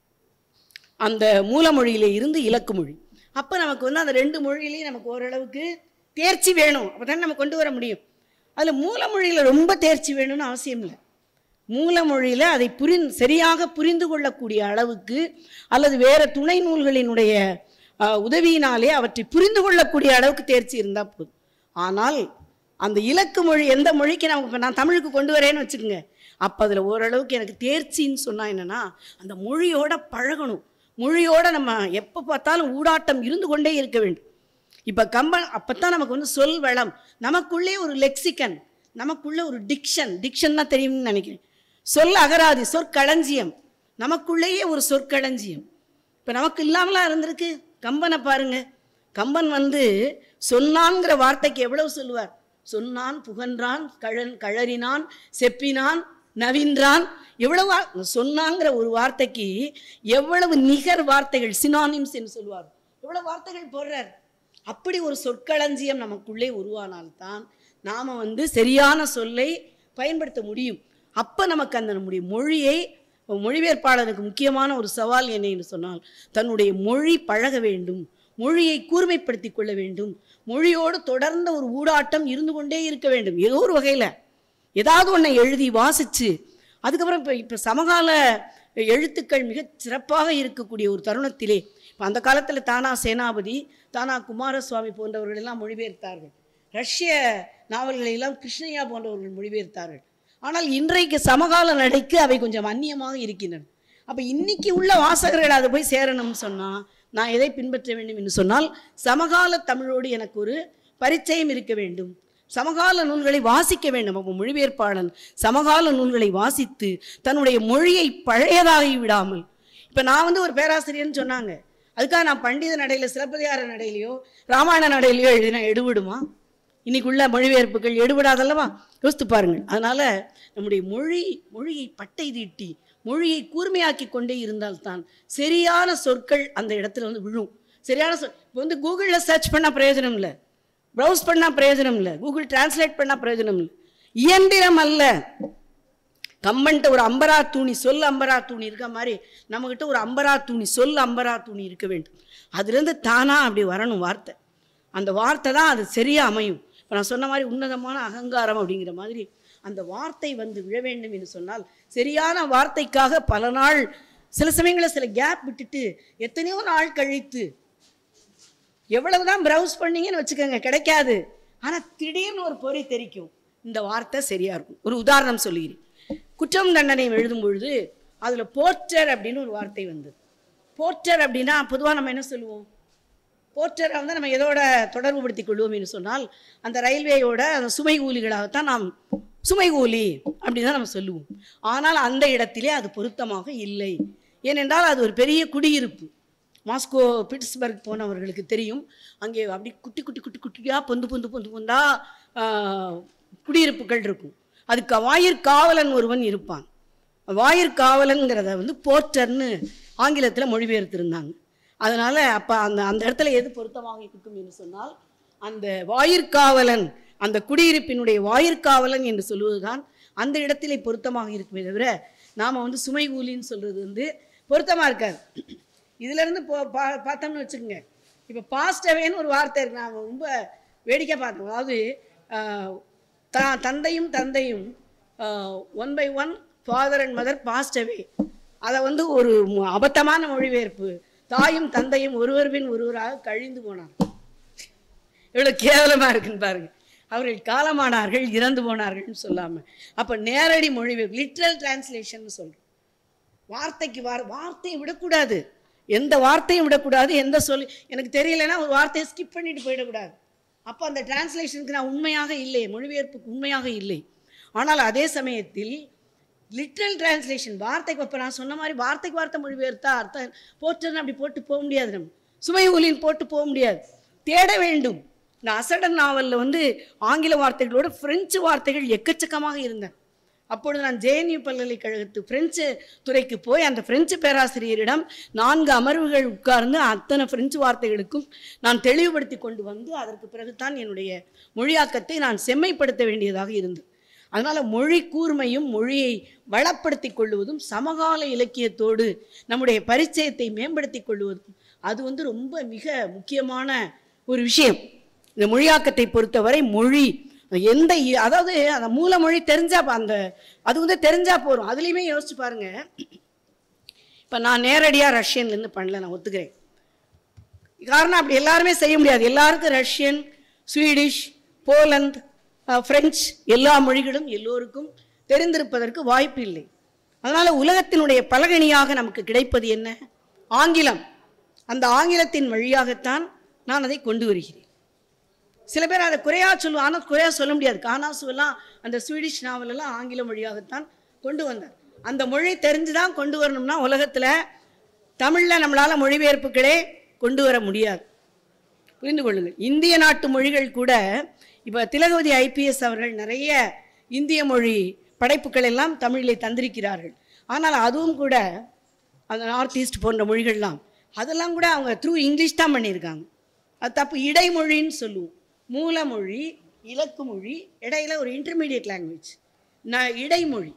அந்த மூலமொழியில இருந்து இலக்கு மொழி அப்போ நமக்கு வந்து அந்த ரெண்டு மொழியிலையும் நமக்கு ஓரளவுக்கு தேர்ச்சி வேணும் அப்போ தானே நம்ம கொண்டு வர முடியும் அதில் மூலமொழியில் ரொம்ப தேர்ச்சி வேணும்னு அவசியம் இல்லை மூலமொழியில் அதை புரிந் சரியாக புரிந்து கொள்ளக்கூடிய அளவுக்கு அல்லது வேறு துணை நூல்களினுடைய அஹ், உதவியினாலே அவற்றை புரிந்து கொள்ளக்கூடிய அளவுக்கு தேர்ச்சி இருந்தால் போதும் ஆனால் அந்த இலக்கு மொழி எந்த மொழிக்கு நமக்கு இப்போ நான் தமிழுக்கு கொண்டு வரேன்னு வச்சுக்கோங்க அப்போ அதில் ஓரளவுக்கு எனக்கு தேர்ச்சின்னு சொன்னால் என்னென்னா அந்த மொழியோட பழகணும் மொழியோட நம்ம எப்போ பார்த்தாலும் ஊடாட்டம் இருந்து கொண்டே இருக்க வேண்டும் இப்போ கம்பன் அப்போ தான் நமக்கு வந்து சொல் வளம் நமக்குள்ளே ஒரு லெக்சிக்கன் நமக்குள்ளே ஒரு டிக்ஷன் டிக்ஷன் தான் தெரியும்னு நினைக்கிறேன் சொல் அகராதி சொற்களஞ்சியம் நமக்குள்ளேயே ஒரு சொற்களஞ்சியம் இப்போ நமக்கு இல்லாமலாம் இருந்திருக்கு கம்பனை பாருங்க கம்பன் வந்து சொன்னான்ங்கிற வார்த்தைக்கு எவ்வளவு சொல்லுவார் சொன்னான் புகன்றான் கழன் கழறினான் செப்பினான் நவின்றான் எவ்வளவு வா- சொன்னாங்கிற ஒரு வார்த்தைக்கு எவ்வளவு நிகர் வார்த்தைகள் சினானிம்ஸ் என்று சொல்லுவார் எவ்வளவு வார்த்தைகள் போடுறார் அப்படி ஒரு சொற்களஞ்சியம் நமக்குள்ளே உருவானால்தான் நாம் வந்து சரியான சொல்லை பயன்படுத்த முடியும் அப்போ நமக்கு அந்த நம்முடைய மொழியை மொழிபெயர்ப்பாளருக்கு முக்கியமான ஒரு சவால் என்ன என்று சொன்னால் தன்னுடைய மொழி பழக வேண்டும் மொழியை கூர்மைப்படுத்திக் கொள்ள வேண்டும் மொழியோடு தொடர்ந்த ஒரு ஊடாட்டம் இருந்து கொண்டே இருக்க வேண்டும் ஏதோ ஒரு வகையில் ஏதாவது ஒன்றை எழுதி வாசித்து அதுக்கப்புறம் இப்போ இப்போ சமகால எழுத்துக்கள் மிகச் சிறப்பாக இருக்கக்கூடிய ஒரு தருணத்திலே இப்போ அந்த காலத்தில் தானா சேனாபதி தானா குமாரசுவாமி போன்றவர்கள் எல்லாம் மொழிபெயர்த்தார்கள் ரஷ்ய நாவல்களை எல்லாம் கிருஷ்ணய்யா போன்றவர்கள் மொழிபெயர்த்தார்கள் ஆனால் இன்றைக்கு சமகால நடைக்கு அவை கொஞ்சம் அந்நியமாக இருக்கின்றன அப்போ இன்னைக்கு உள்ள வாசகர்கள் அதை போய் சேரணும்னு சொன்னால் நான் எதை பின்பற்ற வேண்டும் என்று சொன்னால் சமகால தமிழோடு எனக்கு ஒரு பரிச்சயம் இருக்க வேண்டும் சமகால நூல்களை வாசிக்க வேண்டும் அப்போ மொழிபெயர்ப்பாளன் சமகால நூல்களை வாசித்து தன்னுடைய மொழியை பழையதாகி விடாமல் இப்போ நான் வந்து ஒரு பேராசிரியர்னு சொன்னாங்க அதுக்காக நான் பண்டித நடையில் சிலப்பதிகார நடையிலையோ ராமாயண நடையிலையோ எழுதினா எடுவிடுமா இன்னைக்குள்ள மொழிபெயர்ப்புகள் எடுபடாதல்லவா யோசித்து பாருங்கள் அதனால் நம்முடைய மொழி மொழியை பட்டை தீட்டி மொழியை கூர்மையாக்கி கொண்டே இருந்தால்தான் சரியான சொற்கள் அந்த இடத்துல வந்து விழும் சரியான சொல் இப்போ வந்து கூகுளில் சர்ச் பண்ணால் பிரயோஜனம் இல்லை ப்ரௌஸ் பண்ணால் பிரயோஜனம் இல்லை கூகுள் டிரான்ஸ்லேட் பண்ணால் பிரயோஜனம் இல்லை இயந்திரம் அல்ல கம்பன்ட்ட ஒரு அம்பரா தூணி சொல் அம்பரா தூணி இருக்க மாதிரி நம்மக்கிட்ட ஒரு அம்பரா தூணி சொல் அம்பரா தூணி இருக்க வேண்டும் அதுலேருந்து தானாக அப்படி வரணும் வார்த்தை அந்த வார்த்தை தான் அது சரியாக அமையும் இப்போ நான் சொன்ன மாதிரி உன்னதமான அகங்காரம் அப்படிங்கிற மாதிரி அந்த வார்த்தை வந்து விழ வேண்டும் என்று சொன்னால் சரியான வார்த்தைக்காக பல நாள் சில சமயங்களில் சில கேப் விட்டுட்டு எத்தனையோ நாள் கழித்து எவ்வளவுதான் ப்ரௌஸ் பண்ணீங்கன்னு வச்சுக்கோங்க கிடைக்காது ஆனால் திடீர்னு ஒரு பொறி தெரிக்கும் இந்த வார்த்தை சரியா இருக்கும் ஒரு உதாரணம் சொல்லுகிறேன் குற்றம் தண்டனை எழுதும் பொழுது அதில் போர்ட்டர் அப்படின்னு ஒரு வார்த்தை வந்தது போர்ட்டர் அப்படின்னா பொதுவாக நம்ம என்ன சொல்லுவோம் போர்ட்டரை வந்து நம்ம எதோட தொடர்பு படுத்திக் கொள்வோம் என்று சொன்னால் அந்த ரயில்வேயோட அந்த சுமை கூலிகளாகத்தான் நாம் சுமை கூலி அப்படின்னு தான் நம்ம சொல்லுவோம் ஆனால் அந்த இடத்திலே அது பொருத்தமாக இல்லை ஏனென்றால் அது ஒரு பெரிய குடியிருப்பு மாஸ்கோ பிட்ஸ்பர்க் போனவர்களுக்கு தெரியும் அங்கே அப்படி குட்டி குட்டி குட்டி குட்டியாக பொந்து பொந்து பொந்து பொந்தா ஆஹ், குடியிருப்புகள் இருக்கும் அதுக்கு வாயிற்காவலன் ஒருவன் இருப்பான் வாயிற்காவலன்கிறத வந்து போர்ட்டர்னு ஆங்கிலத்தில் மொழிபெயர்த்திருந்தாங்க அதனால் அப்போ அந்த அந்த இடத்துல எது பொருத்தமாக இருக்கும் என்று சொன்னால் அந்த வாயிற்காவலன் அந்த குடியிருப்பினுடைய வாயிற்காவலன் என்று சொல்வதுதான் அந்த இடத்திலே பொருத்தமாக இருக்குமே தவிர நாம் வந்து சுமை கூலின்னு சொல்கிறது வந்து பொருத்தமாக இருக்காது இதுலேருந்து போ பா பார்த்தோம்னு வச்சுக்கோங்க இப்போ பாஸ்ட் அவேன்னு ஒரு வார்த்தை இருக்கு நான் ரொம்ப வேடிக்கை பார்த்தோம் அதாவது ஆஹ், த தந்தையும் தந்தையும் one by one father and mother passed away அதை வந்து ஒரு மு- அபத்தமான மொழிபெயர்ப்பு தாயும் தந்தையும் ஒருவர் பின் ஒருவராக கழிந்து போனார் எவ்வளோ கேவலமாக இருக்குன்னு பாருங்க அவர்கள் காலமானார்கள் இறந்து போனார்கள்னு சொல்லாமல் அப்போ நேரடி மொழிபெயர்ப்பு லிட்ரல் டிரான்ஸ்லேஷன் சொல்கிறோம் வார்த்தைக்கு வார் வார்த்தையை விடக்கூடாது எந்த வார்த்தையும் விடக்கூடாது எந்த சொல் எனக்கு தெரியலைன்னா ஒரு வார்த்தையை ஸ்கிப் பண்ணிட்டு போயிடக்கூடாது அப்போ அந்த டிரான்ஸ்லேஷனுக்கு நான் உண்மையாக இல்லை மொழிபெயர்ப்புக்கு உண்மையாக இல்லை ஆனால் அதே சமயத்தில் லிட்ரல் டிரான்ஸ்லேஷன் வார்த்தைக்கு இப்போ நான் சொன்ன மாதிரி வார்த்தைக்கு வார்த்தை மொழிபெயர்த்தா அர்த்தம் போட்டுன்னு அப்படி போட்டு போக முடியாது நம்ம சுமை ஊலின் போட்டு போக முடியாது தேட வேண்டும் இந்த அசடன் நாவலில் வந்து ஆங்கில வார்த்தைகளோட பிரெஞ்சு வார்த்தைகள் எக்கச்சக்கமாக இருந்தன அப்பொழுது நான் ஜேஎன்யூ பல்கலைக்கழகத்து பிரெஞ்சு துறைக்கு போய் அந்த பிரெஞ்சு பேராசிரியரிடம் நான்கு அமர்வுகள் உட்கார்ந்து அத்தனை பிரெஞ்சு வார்த்தைகளுக்கும் நான் தெளிவுபடுத்தி கொண்டு வந்து அதற்கு பிறகுதான் என்னுடைய மொழியாக்கத்தை நான் செம்மைப்படுத்த வேண்டியதாக இருந்தது அதனால் மொழி கூர்மையும் மொழியை வளப்படுத்திக் கொள்வதும் சமகால இலக்கியத்தோடு நம்முடைய பரிச்சயத்தை மேம்படுத்திக் கொள்வதும் அது வந்து ரொம்ப மிக முக்கியமான ஒரு விஷயம் இந்த மொழியாக்கத்தை பொறுத்தவரை மொழி எந்த இ- அதாவது அந்த மூல மொழி தெரிஞ்சா ப- அந்த அது வந்து தெரிஞ்சா போதும் அதுலேயுமே யோசிச்சு பாருங்க இப்போ நான் நேரடியாக ரஷ்யன்லேருந்து பண்ணல நான் ஒத்துக்கிறேன் காரணம் அப்படி எல்லாருமே செய்ய முடியாது எல்லாருக்கும் ரஷ்யன் ஸ்வீடிஷ் போலந்து அஹ், பிரெஞ்சு எல்லா மொழிகளும் எல்லோருக்கும் தெரிந்திருப்பதற்கு வாய்ப்பு இல்லை அதனால் உலகத்தினுடைய பலகணியாக நமக்கு கிடைப்பது என்ன ஆங்கிலம் அந்த ஆங்கிலத்தின் வழியாகத்தான் நான் அதை கொண்டு வருகிறேன் சில பேர் அதை குறையா சொல்லுவோம் ஆனால் குறையா சொல்ல முடியாது கானாசுவெல்லாம் அந்த ஸ்வீடிஷ் நாவலெல்லாம் ஆங்கிலம் வழியாகத்தான் கொண்டு வந்தார் அந்த மொழி தெரிஞ்சு தான் கொண்டு வரணும்னா உலகத்தில் தமிழில் நம்மளால் மொழிபெயர்ப்புகளே கொண்டு வர முடியாது புரிந்து கொள்ளுங்கள் இந்திய நாட்டு மொழிகள் கூட இப்போ திலகவதி ஐபிஎஸ் அவர்கள் நிறைய இந்திய மொழி படைப்புகள் எல்லாம் தமிழிலே தந்திருக்கிறார்கள் ஆனால் அதுவும் கூட அந்த நார்த் ஈஸ்ட் போன்ற மொழிகள்லாம் அதெல்லாம் கூட அவங்க த்ரூ இங்கிலீஷ் தான் பண்ணியிருக்காங்க அது தப்பு இடைமொழின்னு சொல்லுவோம் மூலமொழி இலக்கு மொழி இடையில ஒரு இன்டர்மீடியட் லாங்குவேஜ் நான் இடைமொழி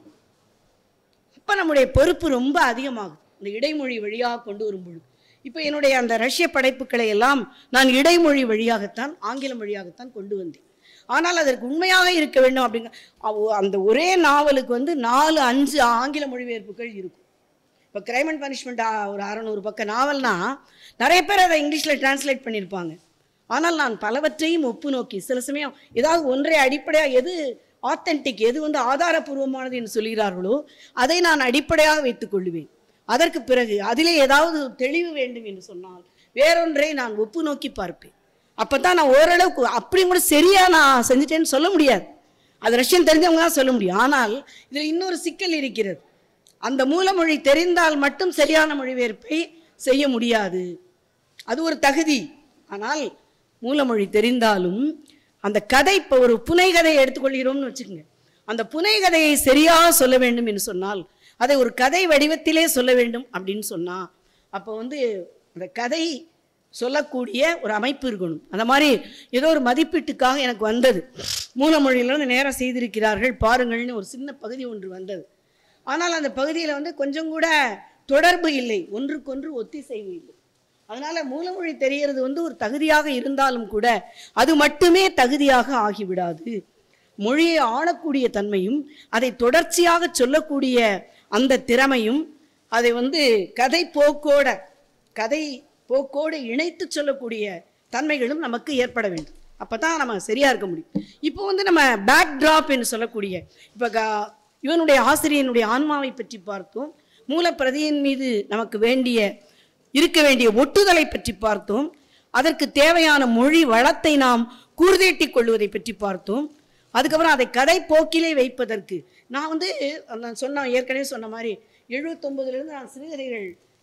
அப்போ நம்முடைய பொறுப்பு ரொம்ப அதிகமாகும் இந்த இடைமொழி வழியாக கொண்டு வரும்பொழுது இப்போ என்னுடைய அந்த ரஷ்ய படைப்புகளை எல்லாம் நான் இடைமொழி வழியாகத்தான் ஆங்கிலம் வழியாகத்தான் கொண்டு வந்தேன் ஆனால் அதற்கு உண்மையாக இருக்க வேண்டும் அப்படிங்க அவ- அந்த ஒரே நாவலுக்கு வந்து நாலு அஞ்சு ஆங்கில மொழிபெயர்ப்புகள் இருக்கும் இப்போ கிரைம் அண்ட் பனிஷ்மெண்ட் ஒரு அறநூறு பக்க நாவல்னா நிறைய பேர் அதை இங்கிலீஷில் டிரான்ஸ்லேட் பண்ணியிருப்பாங்க ஆனால் நான் பலவற்றையும் ஒப்பு நோக்கி சில சமயம் ஏதாவது ஒன்றை அடிப்படையாக எது ஆத்தென்டிக் எது வந்து ஆதாரபூர்வமானது என்று சொல்கிறார்களோ அதை நான் அடிப்படையாக வைத்துக் கொள்ளுவேன் அதற்கு பிறகு அதிலே ஏதாவது தெளிவு வேண்டும் என்று சொன்னால் வேறொன்றை நான் ஒப்பு நோக்கி பார்ப்பேன் அப்போ தான் நான் ஓரளவுக்கு அப்படியும் கூட சரியா நான் செஞ்சுட்டேன்னு சொல்ல முடியாது அது ரஷ்யன் தெரிஞ்சவங்க தான் சொல்ல முடியும் ஆனால் இதில் இன்னொரு சிக்கல் இருக்கிறது அந்த மூலமொழி தெரிந்தால் மட்டும் சரியான மொழிபெயர்ப்பை செய்ய முடியாது அது ஒரு தகுதி ஆனால் மூலமொழி தெரிந்தாலும் அந்த கதை இப்போ ஒரு புனை கதையை எடுத்துக்கொள்கிறோம்னு வச்சுக்கோங்க அந்த புனை கதையை சரியாக சொல்ல வேண்டும் என்று சொன்னால் அதை ஒரு கதை வடிவத்திலே சொல்ல வேண்டும் அப்படின்னு சொன்னால் அப்போ வந்து அந்த கதை சொல்லக்கூடிய ஒரு அமைப்பு இருக்கணும் அந்த மாதிரி ஏதோ ஒரு மதிப்பீட்டுக்காக எனக்கு வந்தது மூலமொழியிலிருந்து நேரம் செய்திருக்கிறார்கள் பாருங்கள்னு ஒரு சின்ன பகுதி ஒன்று வந்தது ஆனால் அந்த பகுதியில் வந்து கொஞ்சம் கூட தொடர்பு இல்லை ஒன்றுக்கொன்று ஒத்திசைவு இல்லை அதனால மூலமொழி தெரியறது வந்து ஒரு தகுதியாக இருந்தாலும் கூட அது மட்டுமே தகுதியாக ஆகிவிடாது மொழியை ஆளக்கூடிய தன்மையும் அதை தொடர்ச்சியாக சொல்லக்கூடிய அந்த திறமையும் அதை வந்து கதை போக்கோட கதை போக்கோடு இணைத்து சொல்லக்கூடிய தன்மைகளும் நமக்கு ஏற்பட வேண்டும் அப்போ தான் நம்ம சரியாக இருக்க முடியும் இப்போ வந்து நம்ம பேக் ட்ராப் என்று சொல்லக்கூடிய இப்போ க இவனுடைய ஆசிரியனுடைய ஆன்மாவை பற்றி பார்த்தோம் மூலப்பிரதியின் மீது நமக்கு வேண்டிய இருக்க வேண்டிய ஒட்டுதலை பற்றி பார்த்தோம் அதற்கு தேவையான மொழி வளத்தை நாம் கூர்தேட்டிக் கொள்வதை பற்றி பார்த்தோம் அதுக்கப்புறம் அதை கதை போக்கிலே வைப்பதற்கு நான் வந்து நான் சொன்ன ஏற்கனவே சொன்ன மாதிரி எழுபத்தொம்பதுலேருந்து நான் சிறுகதைகள்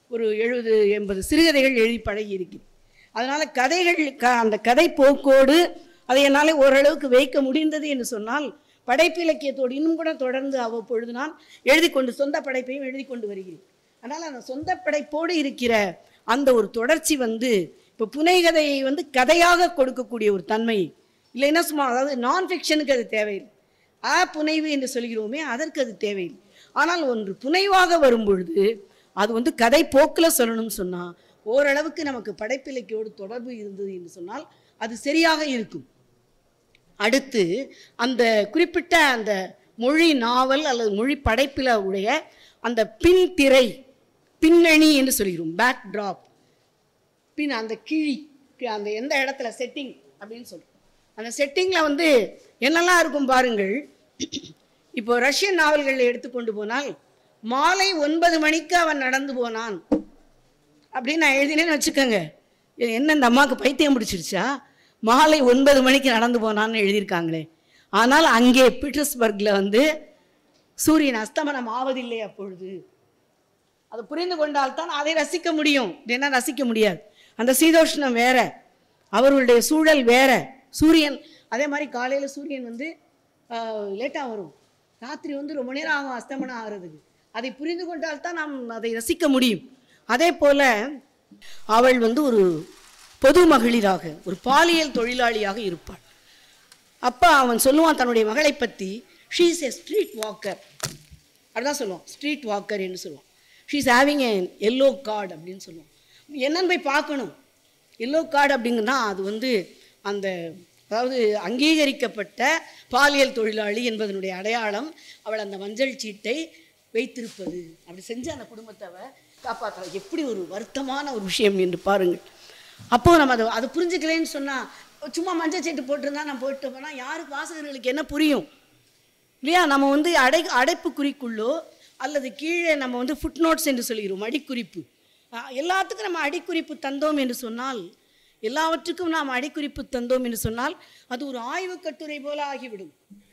ஒரு எழுபது எண்பது சிறுகதைகள் எழுதி பழகி இருக்கிறேன் அதனால் கதைகள் க அந்த கதை போக்கோடு அதை என்னால் ஓரளவுக்கு வைக்க முடிந்தது என்று சொன்னால் படைப்பிலக்கியத்தோடு இன்னும் கூட தொடர்ந்து அவ்வப்பொழுது நான் எழுதி கொண்டு சொந்த படைப்பையும் எழுதி கொண்டு வருகிறேன் அதனால் அந்த சொந்த படைப்போடு இருக்கிற அந்த ஒரு தொடர்ச்சி வந்து இப்போ புனைகதையை வந்து கதையாக கொடுக்கக்கூடிய ஒரு தன்மை இல்லைன்னா சும்மா அதாவது நான் ஃபிக்ஷனுக்கு அது தேவையில்லை ஆ புனைவு என்று சொல்கிறோமே அதற்கு அது தேவையில்லை ஆனால் ஒன்று புனைவாக வரும் பொழுது அது வந்து கதை போக்கில் சொல்லணும்னு சொன்னால் ஓரளவுக்கு நமக்கு படைப்பிலக்கியோடு தொடர்பு இருந்தது என்று சொன்னால் அது சரியாக இருக்கும் அடுத்து அந்த குறிப்பிட்ட அந்த மொழி நாவல் அல்லது மொழி படைப்பில் உடைய அந்த பின் திரை பின்னணி என்று சொல்கிறோம் பேக் ட்ராப் பின் அந்த கிழி கி- அந்த எந்த இடத்துல செட்டிங் அப்படின்னு சொல்கிறோம் அந்த செட்டிங்கில் வந்து என்னெல்லாம் இருக்கும் பாருங்கள் இப்போ ரஷ்யன் நாவல்களை எடுத்துக்கொண்டு போனால் மாலை ஒன்பது மணிக்கு அவன் நடந்து போனான் அப்படின்னு நான் எழுதினேன்னு வச்சுக்கோங்க இது என்ன இந்த அம்மாவுக்கு பைத்தியம் பிடிச்சிருச்சா மாலை ஒன்பது மணிக்கு நடந்து போனான்னு எழுதியிருக்காங்களே ஆனால் அங்கே பீட்டர்ஸ்பர்க்கில் வந்து சூரியன் அஸ்தமனம் ஆவதில்லை அப்பொழுது அதை புரிந்து கொண்டால்தான் அதை ரசிக்க முடியும் இல்லைன்னா ரசிக்க முடியாது அந்த சீதோஷ்ணம் வேற அவர்களுடைய சூழல் வேற சூரியன் அதே மாதிரி காலையில் சூரியன் வந்து லேட்டாக வரும் ராத்திரி வந்து ரொம்ப நேரம் ஆகும் அஸ்தமனம் ஆகிறதுக்கு அதை புரிந்து கொண்டால்தான் நாம் அதை ரசிக்க முடியும் அதே போல அவள் வந்து ஒரு பொது மகளிராக ஒரு பாலியல் தொழிலாளியாக இருப்பாள் அப்போ அவன் சொல்லுவான் தன்னுடைய மகளை பற்றி ஷீஸ் எ ஸ்ட்ரீட் வாக்கர் அப்படிதான் சொல்லுவான் ஸ்ட்ரீட் வாக்கர் என்று சொல்லுவான் she's having a yellow card அப்படின்னு சொல்லுவான் என்னன்னு போய் பார்க்கணும் எல்லோ கார்டு அப்படிங்கன்னா அது வந்து அந்த அதாவது அங்கீகரிக்கப்பட்ட பாலியல் தொழிலாளி என்பதனுடைய அடையாளம் அவள் அந்த மஞ்சள் சீட்டை வைத்திருப்பது அப்படி செஞ்சு அந்த குடும்பத்தை அவ காப்பாற்றலாம் எப்படி ஒரு வருத்தமான ஒரு விஷயம் என்று பாருங்கள் அப்போது நம்ம அதை அதை புரிஞ்சுக்கலேன்னு சொன்னால் சும்மா மஞ்சள் சீட்டு போட்டிருந்தா நான் போயிட்டு போனால் யாருக்கு வாசகர்களுக்கு என்ன புரியும் இல்லையா நம்ம வந்து அடை அடைப்புக்குறிக்குள்ளோ அல்லது கீழே நம்ம வந்து ஃபுட் நோட்ஸ் என்று சொல்கிறோம் அடிக்குறிப்பு அஹ் எல்லாத்துக்கும் நம்ம அடிக்குறிப்பு தந்தோம் என்று சொன்னால் எல்லாவற்றுக்கும் நாம் அடிக்குறிப்பு தந்தோம் என்று சொன்னால் அது ஒரு ஆய்வு கட்டுரை போல ஆகிவிடும்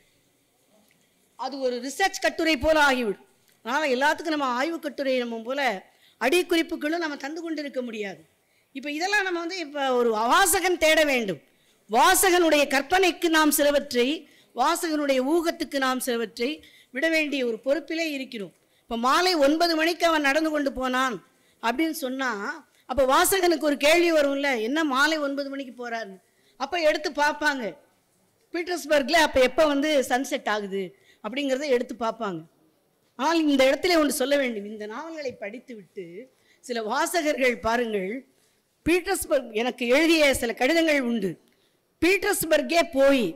அது ஒரு ரிசர்ச் கட்டுரை போல ஆகிவிடும் அதனால் எல்லாத்துக்கும் நம்ம ஆய்வு கட்டுரை நம்ம போல அடிக்குறிப்புகளும் நம்ம தந்து கொண்டு இருக்க முடியாது இப்போ இதெல்லாம் நம்ம வந்து இப்போ ஒரு வாசகன் தேட வேண்டும் வாசகனுடைய கற்பனைக்கு நாம் சிலவற்றை வாசகனுடைய ஊகத்துக்கு நாம் சிலவற்றை விட வேண்டிய ஒரு பொறுப்பிலே இருக்கிறோம் இப்போ மாலை ஒன்பது மணிக்கு அவன் நடந்து கொண்டு போனான் அப்படின்னு சொன்னால் அப்போ வாசகனுக்கு ஒரு கேள்வி வரும்ல என்ன மாலை ஒன்பது மணிக்கு போறாருன்னு அப்போ எடுத்து பார்ப்பாங்க பீட்டர்ஸ்பர்க்கில் அப்போ எப்போ வந்து சன்செட் ஆகுது அப்படிங்கிறத எடுத்து பார்ப்பாங்க ஆனால் இந்த இடத்துல ஒன்று சொல்ல வேண்டும் இந்த நாவல்களை படித்துவிட்டு சில வாசகர்கள் பாருங்கள் பீட்டர்ஸ்பர்க் எனக்கு எழுதிய சில கடிதங்கள் உண்டு பீட்டர்ஸ்பர்க்கே போய்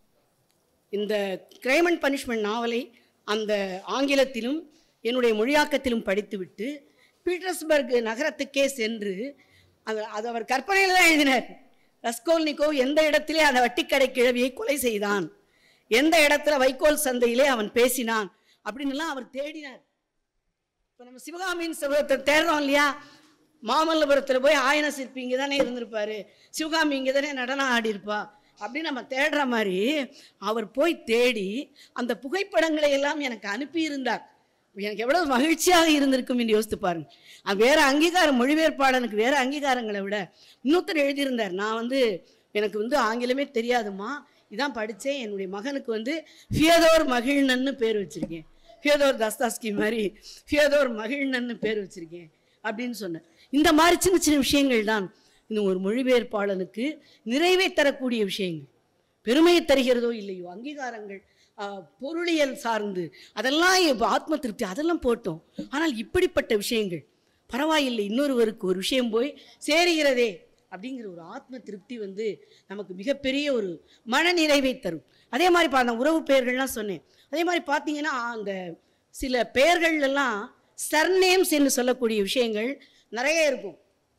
இந்த கிரைம் அண்ட் பனிஷ்மெண்ட் நாவலை அந்த ஆங்கிலத்திலும் என்னுடைய மொழியாக்கத்திலும் படித்துவிட்டு பீட்டர்ஸ்பர்க் நகரத்துக்கே சென்று அந்த அது அவர் கற்பனையில் தான் எழுதினார் ரஸ்கோல்னிக்கோ எந்த இடத்திலே அந்த வட்டிக்கடை கிழவியை கொலை செய்தான் எந்த இடத்துல வைக்கோல் சந்தையிலே அவன் பேசினான் அப்படின்னுலாம் அவர் தேடினார் இப்போ நம்ம சிவகாமியின் சிவத்தை தேடுறோம் இல்லையா மாமல்லபுரத்தில் போய் ஆயன சிற்பி இங்கே தானே இருந்திருப்பாரு சிவகாமி இங்கே தானே நடனம் ஆடியிருப்பா அப்படின்னு நம்ம தேடுற மாதிரி அவர் போய் தேடி அந்த புகைப்படங்களை எல்லாம் எனக்கு அனுப்பியிருந்தார் எனக்கு எவ்வளவு மகிழ்ச்சியாக இருந்திருக்கும் என்று யோசித்து பாருங்க அது வேற அங்கீகாரம் மொழிபெயர்ப்பாளனுக்கு வேற அங்கீகாரங்களை விட இன்னொருத்தர் எழுதியிருந்தார் நான் வந்து எனக்கு வந்து ஆங்கிலமே தெரியாதுமா இதான் படித்தேன் என்னுடைய மகனுக்கு வந்து ஃபியதோர் மகிழ்னன்னு பேர் வச்சிருக்கேன் ஃபியதோர் தஸ்தாஸ்கி மாதிரி ஃபியதோர் மகிழ்னன்னு பேர் வச்சிருக்கேன் அப்படின்னு சொன்னேன் இந்த மாதிரி சின்ன சின்ன விஷயங்கள் தான் இன்னும் ஒரு மொழிபெயர்ப்பாளனுக்கு நிறைவை தரக்கூடிய விஷயங்கள் பெருமையை தருகிறதோ இல்லையோ அங்கீகாரங்கள் ஆ, பொருளியல் சார்ந்து அதெல்லாம் இப்ப ஆத்ம திருப்தி அதெல்லாம் போட்டோம் ஆனால் இப்படிப்பட்ட விஷயங்கள் பரவாயில்லை இன்னொருவருக்கு ஒரு விஷயம் போய் சேருகிறதே அப்படிங்கிற ஒரு ஆத்ம திருப்தி வந்து நமக்கு மிகப்பெரிய ஒரு மன நிறைவை தரும் அதே மாதிரி பா நான் உறவு பெயர்கள்லாம் சொன்னேன் அதே மாதிரி பார்த்தீங்கன்னா அந்த சில பெயர்கள் எல்லாம் சர்நேம்ஸ் என்று சொல்லக்கூடிய விஷயங்கள் நிறைய இருக்கும்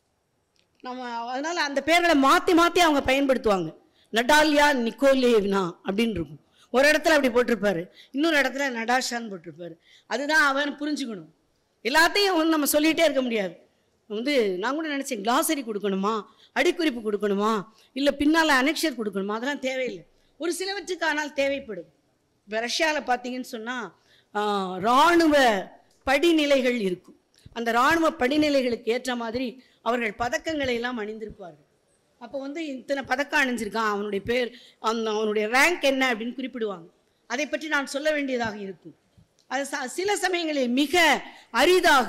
நம்ம அதனால அந்த பேர்களை மாற்றி மாற்றி அவங்க பயன்படுத்துவாங்க நடாலியா நிக்கோலேவ்னா அப்படின்னு இருக்கும் ஒரு இடத்துல அப்படி போட்டிருப்பாரு இன்னொரு இடத்துல நடாஷான்னு போட்டிருப்பாரு அதுதான் அவன் புரிஞ்சுக்கணும் எல்லாத்தையும் வந்து நம்ம சொல்லிகிட்டே இருக்க முடியாது வந்து நான் கூட நினச்சேன் கிளாசரி கொடுக்கணுமா அடிக்குறிப்பு கொடுக்கணுமா இல்லை பின்னால் அனெக்ஷர் கொடுக்கணுமா அதெல்லாம் தேவையில்லை ஒரு சிலவற்றுக்கு ஆனால் தேவைப்படும் இப்போ ரஷ்யாவில் பார்த்தீங்கன்னு சொன்னால் இராணுவ படிநிலைகள் இருக்கும் அந்த இராணுவ படிநிலைகளுக்கு ஏற்ற மாதிரி அவர்கள் பதக்கங்களை எல்லாம் அணிந்திருப்பார்கள் அப்போ வந்து இத்தனை பதக்கம் அணிஞ்சிருக்கான் அவனுடைய பேர் அந்த அவனுடைய ரேங்க் என்ன அப்படின்னு குறிப்பிடுவாங்க அதை பற்றி நான் சொல்ல வேண்டியதாக இருக்கும் அது ச- சில சமயங்களில் மிக அரிதாக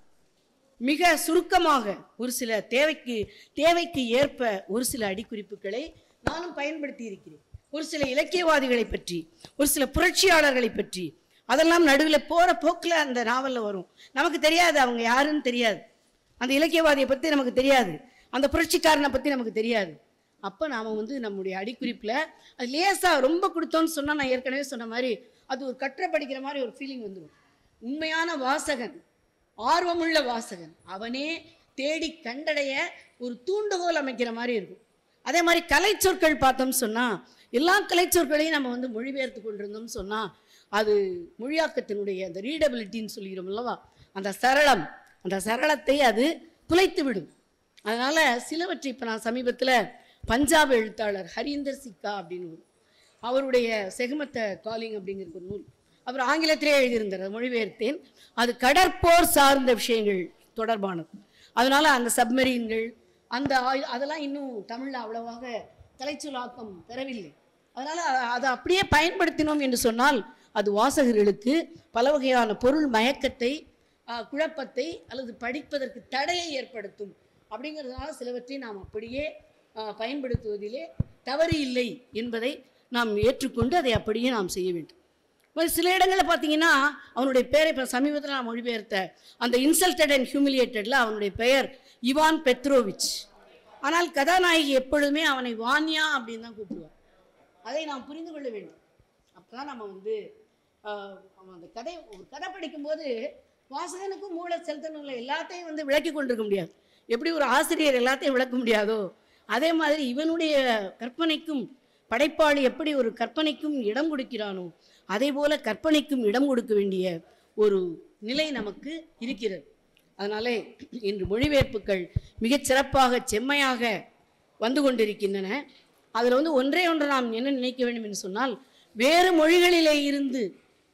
மிக சுருக்கமாக ஒரு சில தேவைக்கு தேவைக்கு ஏற்ப ஒரு சில அடிக்குறிப்புகளை நானும் பயன்படுத்தி இருக்கிறேன் ஒரு சில இலக்கியவாதிகளை பற்றி ஒரு சில புரட்சியாளர்களை பற்றி அதெல்லாம் நடுவில் போகிற போக்கில் அந்த நாவலில் வரும் நமக்கு தெரியாது அவங்க யாருன்னு தெரியாது அந்த இலக்கியவாதியை பற்றி நமக்கு தெரியாது அந்த புரட்சிக்காரனை பற்றி நமக்கு தெரியாது அப்போ நாம் வந்து நம்முடைய அடிக்குறிப்பில் அது லேசாக ரொம்ப கொடுத்தோன்னு சொன்னால் நான் ஏற்கனவே சொன்ன மாதிரி அது ஒரு கற்றை படிக்கிற மாதிரி ஒரு ஃபீலிங் வந்துடும் உண்மையான வாசகன் ஆர்வமுள்ள வாசகன் அவனே தேடி கண்டடைய ஒரு தூண்டுகோல் அமைக்கிற மாதிரி இருக்கும் அதே மாதிரி கலைச்சொற்கள் பார்த்தோம்னு சொன்னால் எல்லா கலைச்சொற்களையும் நம்ம வந்து மொழிபெயர்த்து கொண்டிருந்தோம்னு சொன்னால் அது மொழியாக்கத்தினுடைய அந்த ரீடபிலிட்டின்னு சொல்லிக்கிறோம் அல்லவா அந்த சரளம் அந்த சரளத்தை அது குலைத்து விடும் அதனால் சிலவற்றை இப்போ நான் சமீபத்தில் பஞ்சாப் எழுத்தாளர் ஹரீந்தர் சிக்கா அப்படின்னு ஒரு அவருடைய செகுமத்த காலிங் அப்படிங்கிற ஒரு நூல் அவர் ஆங்கிலத்திலே எழுதியிருந்தார் அதை மொழிபெயர்த்தேன் அது கடற்போர் சார்ந்த விஷயங்கள் தொடர்பானது அதனால அந்த சப்மரீன்கள் அந்த ஆயு- அதெல்லாம் இன்னும் தமிழில் அவ்வளவாக கலைச்சொல்லாக்கம் பெறவில்லை அதனால் அதை அப்படியே பயன்படுத்தினோம் என்று சொன்னால் அது வாசகர்களுக்கு பல வகையான பொருள் மயக்கத்தை ஆ, குழப்பத்தை அல்லது படிப்பதற்கு தடையை ஏற்படுத்தும் அப்படிங்கிறதுனால சிலவற்றை நாம் அப்படியே ஆ, பயன்படுத்துவதிலே தவறு இல்லை என்பதை நாம் ஏற்றுக்கொண்டு அதை அப்படியே நாம் செய்ய வேண்டும் ஒரு சில இடங்களில் பார்த்தீங்கன்னா அவனுடைய பெயரை இப்போ சமீபத்தில் நான் மொழிபெயர்த்த அந்த இன்சல்டட் அண்ட் ஹியூமிலியேட்டடில் அவனுடைய பெயர் இவான் பெத்ரோவிச் ஆனால் கதாநாயகி எப்பொழுதுமே அவனை வான்யா அப்படின்னு தான் கூப்பிடுவார் அதை நாம் புரிந்து கொள்ள வேண்டும் அப்போ தான் நம்ம வந்து ஆஹ், அவன் அந்த கதை ஒரு கதை படிக்கும்போது வாசகனுக்கும் மூளை செலுத்தணும்ல எல்லாத்தையும் வந்து விளக்கி கொண்டிருக்க முடியாது எப்படி ஒரு ஆசிரியர் எல்லாத்தையும் விளக்க முடியாதோ அதே மாதிரி இவனுடைய கற்பனைக்கும் படைப்பாளி எப்படி ஒரு கற்பனைக்கும் இடம் கொடுக்கிறானோ அதே போல கற்பனைக்கும் இடம் கொடுக்க வேண்டிய ஒரு நிலை நமக்கு இருக்கிறது அதனாலே இன்று மொழிபெயர்ப்புகள் மிகச் சிறப்பாக செம்மையாக வந்து கொண்டிருக்கின்றன அதில் வந்து ஒன்றே ஒன்று நாம் என்ன நினைக்க வேண்டும் என்று சொன்னால் வேறு மொழிகளிலே இருந்து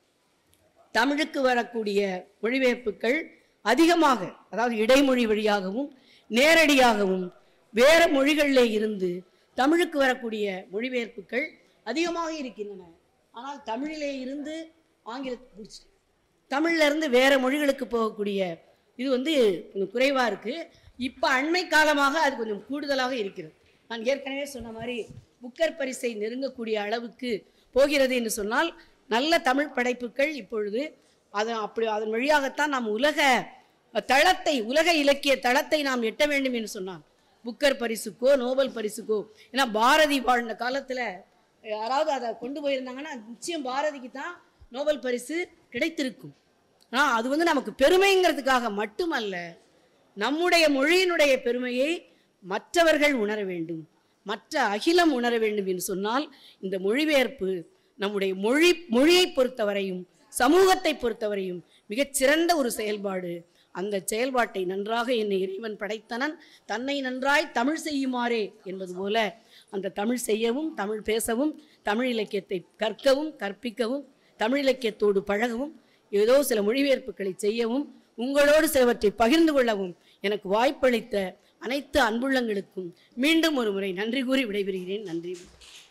தமிழுக்கு வரக்கூடிய மொழிபெயர்ப்புகள் அதிகமாக அதாவது இடைமொழி வழியாகவும் நேரடியாகவும் வேறு மொழிகளிலே இருந்து தமிழுக்கு வரக்கூடிய மொழிபெயர்ப்புகள் அதிகமாக இருக்கின்றன ஆனால் தமிழிலே இருந்து ஆங்கிலத்தை பிடிச்சி தமிழ்ல இருந்து வேற மொழிகளுக்கு போகக்கூடிய இது வந்து கொஞ்சம் குறைவாக இருக்குது இப்போ அண்மை காலமாக அது கொஞ்சம் கூடுதலாக இருக்கிறது நான் ஏற்கனவே சொன்ன மாதிரி புக்கர் பரிசை நெருங்கக்கூடிய அளவுக்கு போகிறது என்று சொன்னால் நல்ல தமிழ் படைப்புகள் இப்பொழுது அது அப்படி அதன் வழியாகத்தான் நாம் உலக தளத்தை உலக இலக்கிய தளத்தை நாம் எட்ட வேண்டும் என்று சொன்னான் புக்கர் பரிசுக்கோ நோபல் பரிசுக்கோ ஏன்னா பாரதி வாழ்ந்த காலத்தில் யாராவது அதை கொண்டு போயிருந்தாங்கன்னா நிச்சயம் பாரதிக்கு தான் நோபல் பரிசு கிடைத்திருக்கும் ஆனால் அது வந்து நமக்கு பெருமைங்கிறதுக்காக மட்டுமல்ல நம்முடைய மொழியினுடைய பெருமையை மற்றவர்கள் உணர வேண்டும் மற்ற அகிலம் உணர வேண்டும் என்று சொன்னால் இந்த மொழிபெயர்ப்பு நம்முடைய மொழி மொழியை பொறுத்தவரையும் சமூகத்தை பொறுத்தவரையும் மிகச்சிறந்த ஒரு செயல்பாடு அந்த செயல்பாட்டை நன்றாக என்னை இறைவன் படைத்தனன் தன்னை நன்றாய் தமிழ் செய்யுமாறே என்பது போல அந்த தமிழ் செய்யவும் தமிழ் பேசவும் தமிழ் இலக்கியத்தை கற்கவும் கற்பிக்கவும் தமிழ் இலக்கியத்தோடு பழகவும் ஏதோ சில மொழிபெயர்ப்புகளை செய்யவும் உங்களோடு சிலவற்றை பகிர்ந்து கொள்ளவும் எனக்கு வாய்ப்பளித்த அனைத்து அன்புள்ளங்களுக்கும் மீண்டும் ஒரு முறை நன்றி கூறி விடைபெறுகிறேன் நன்றி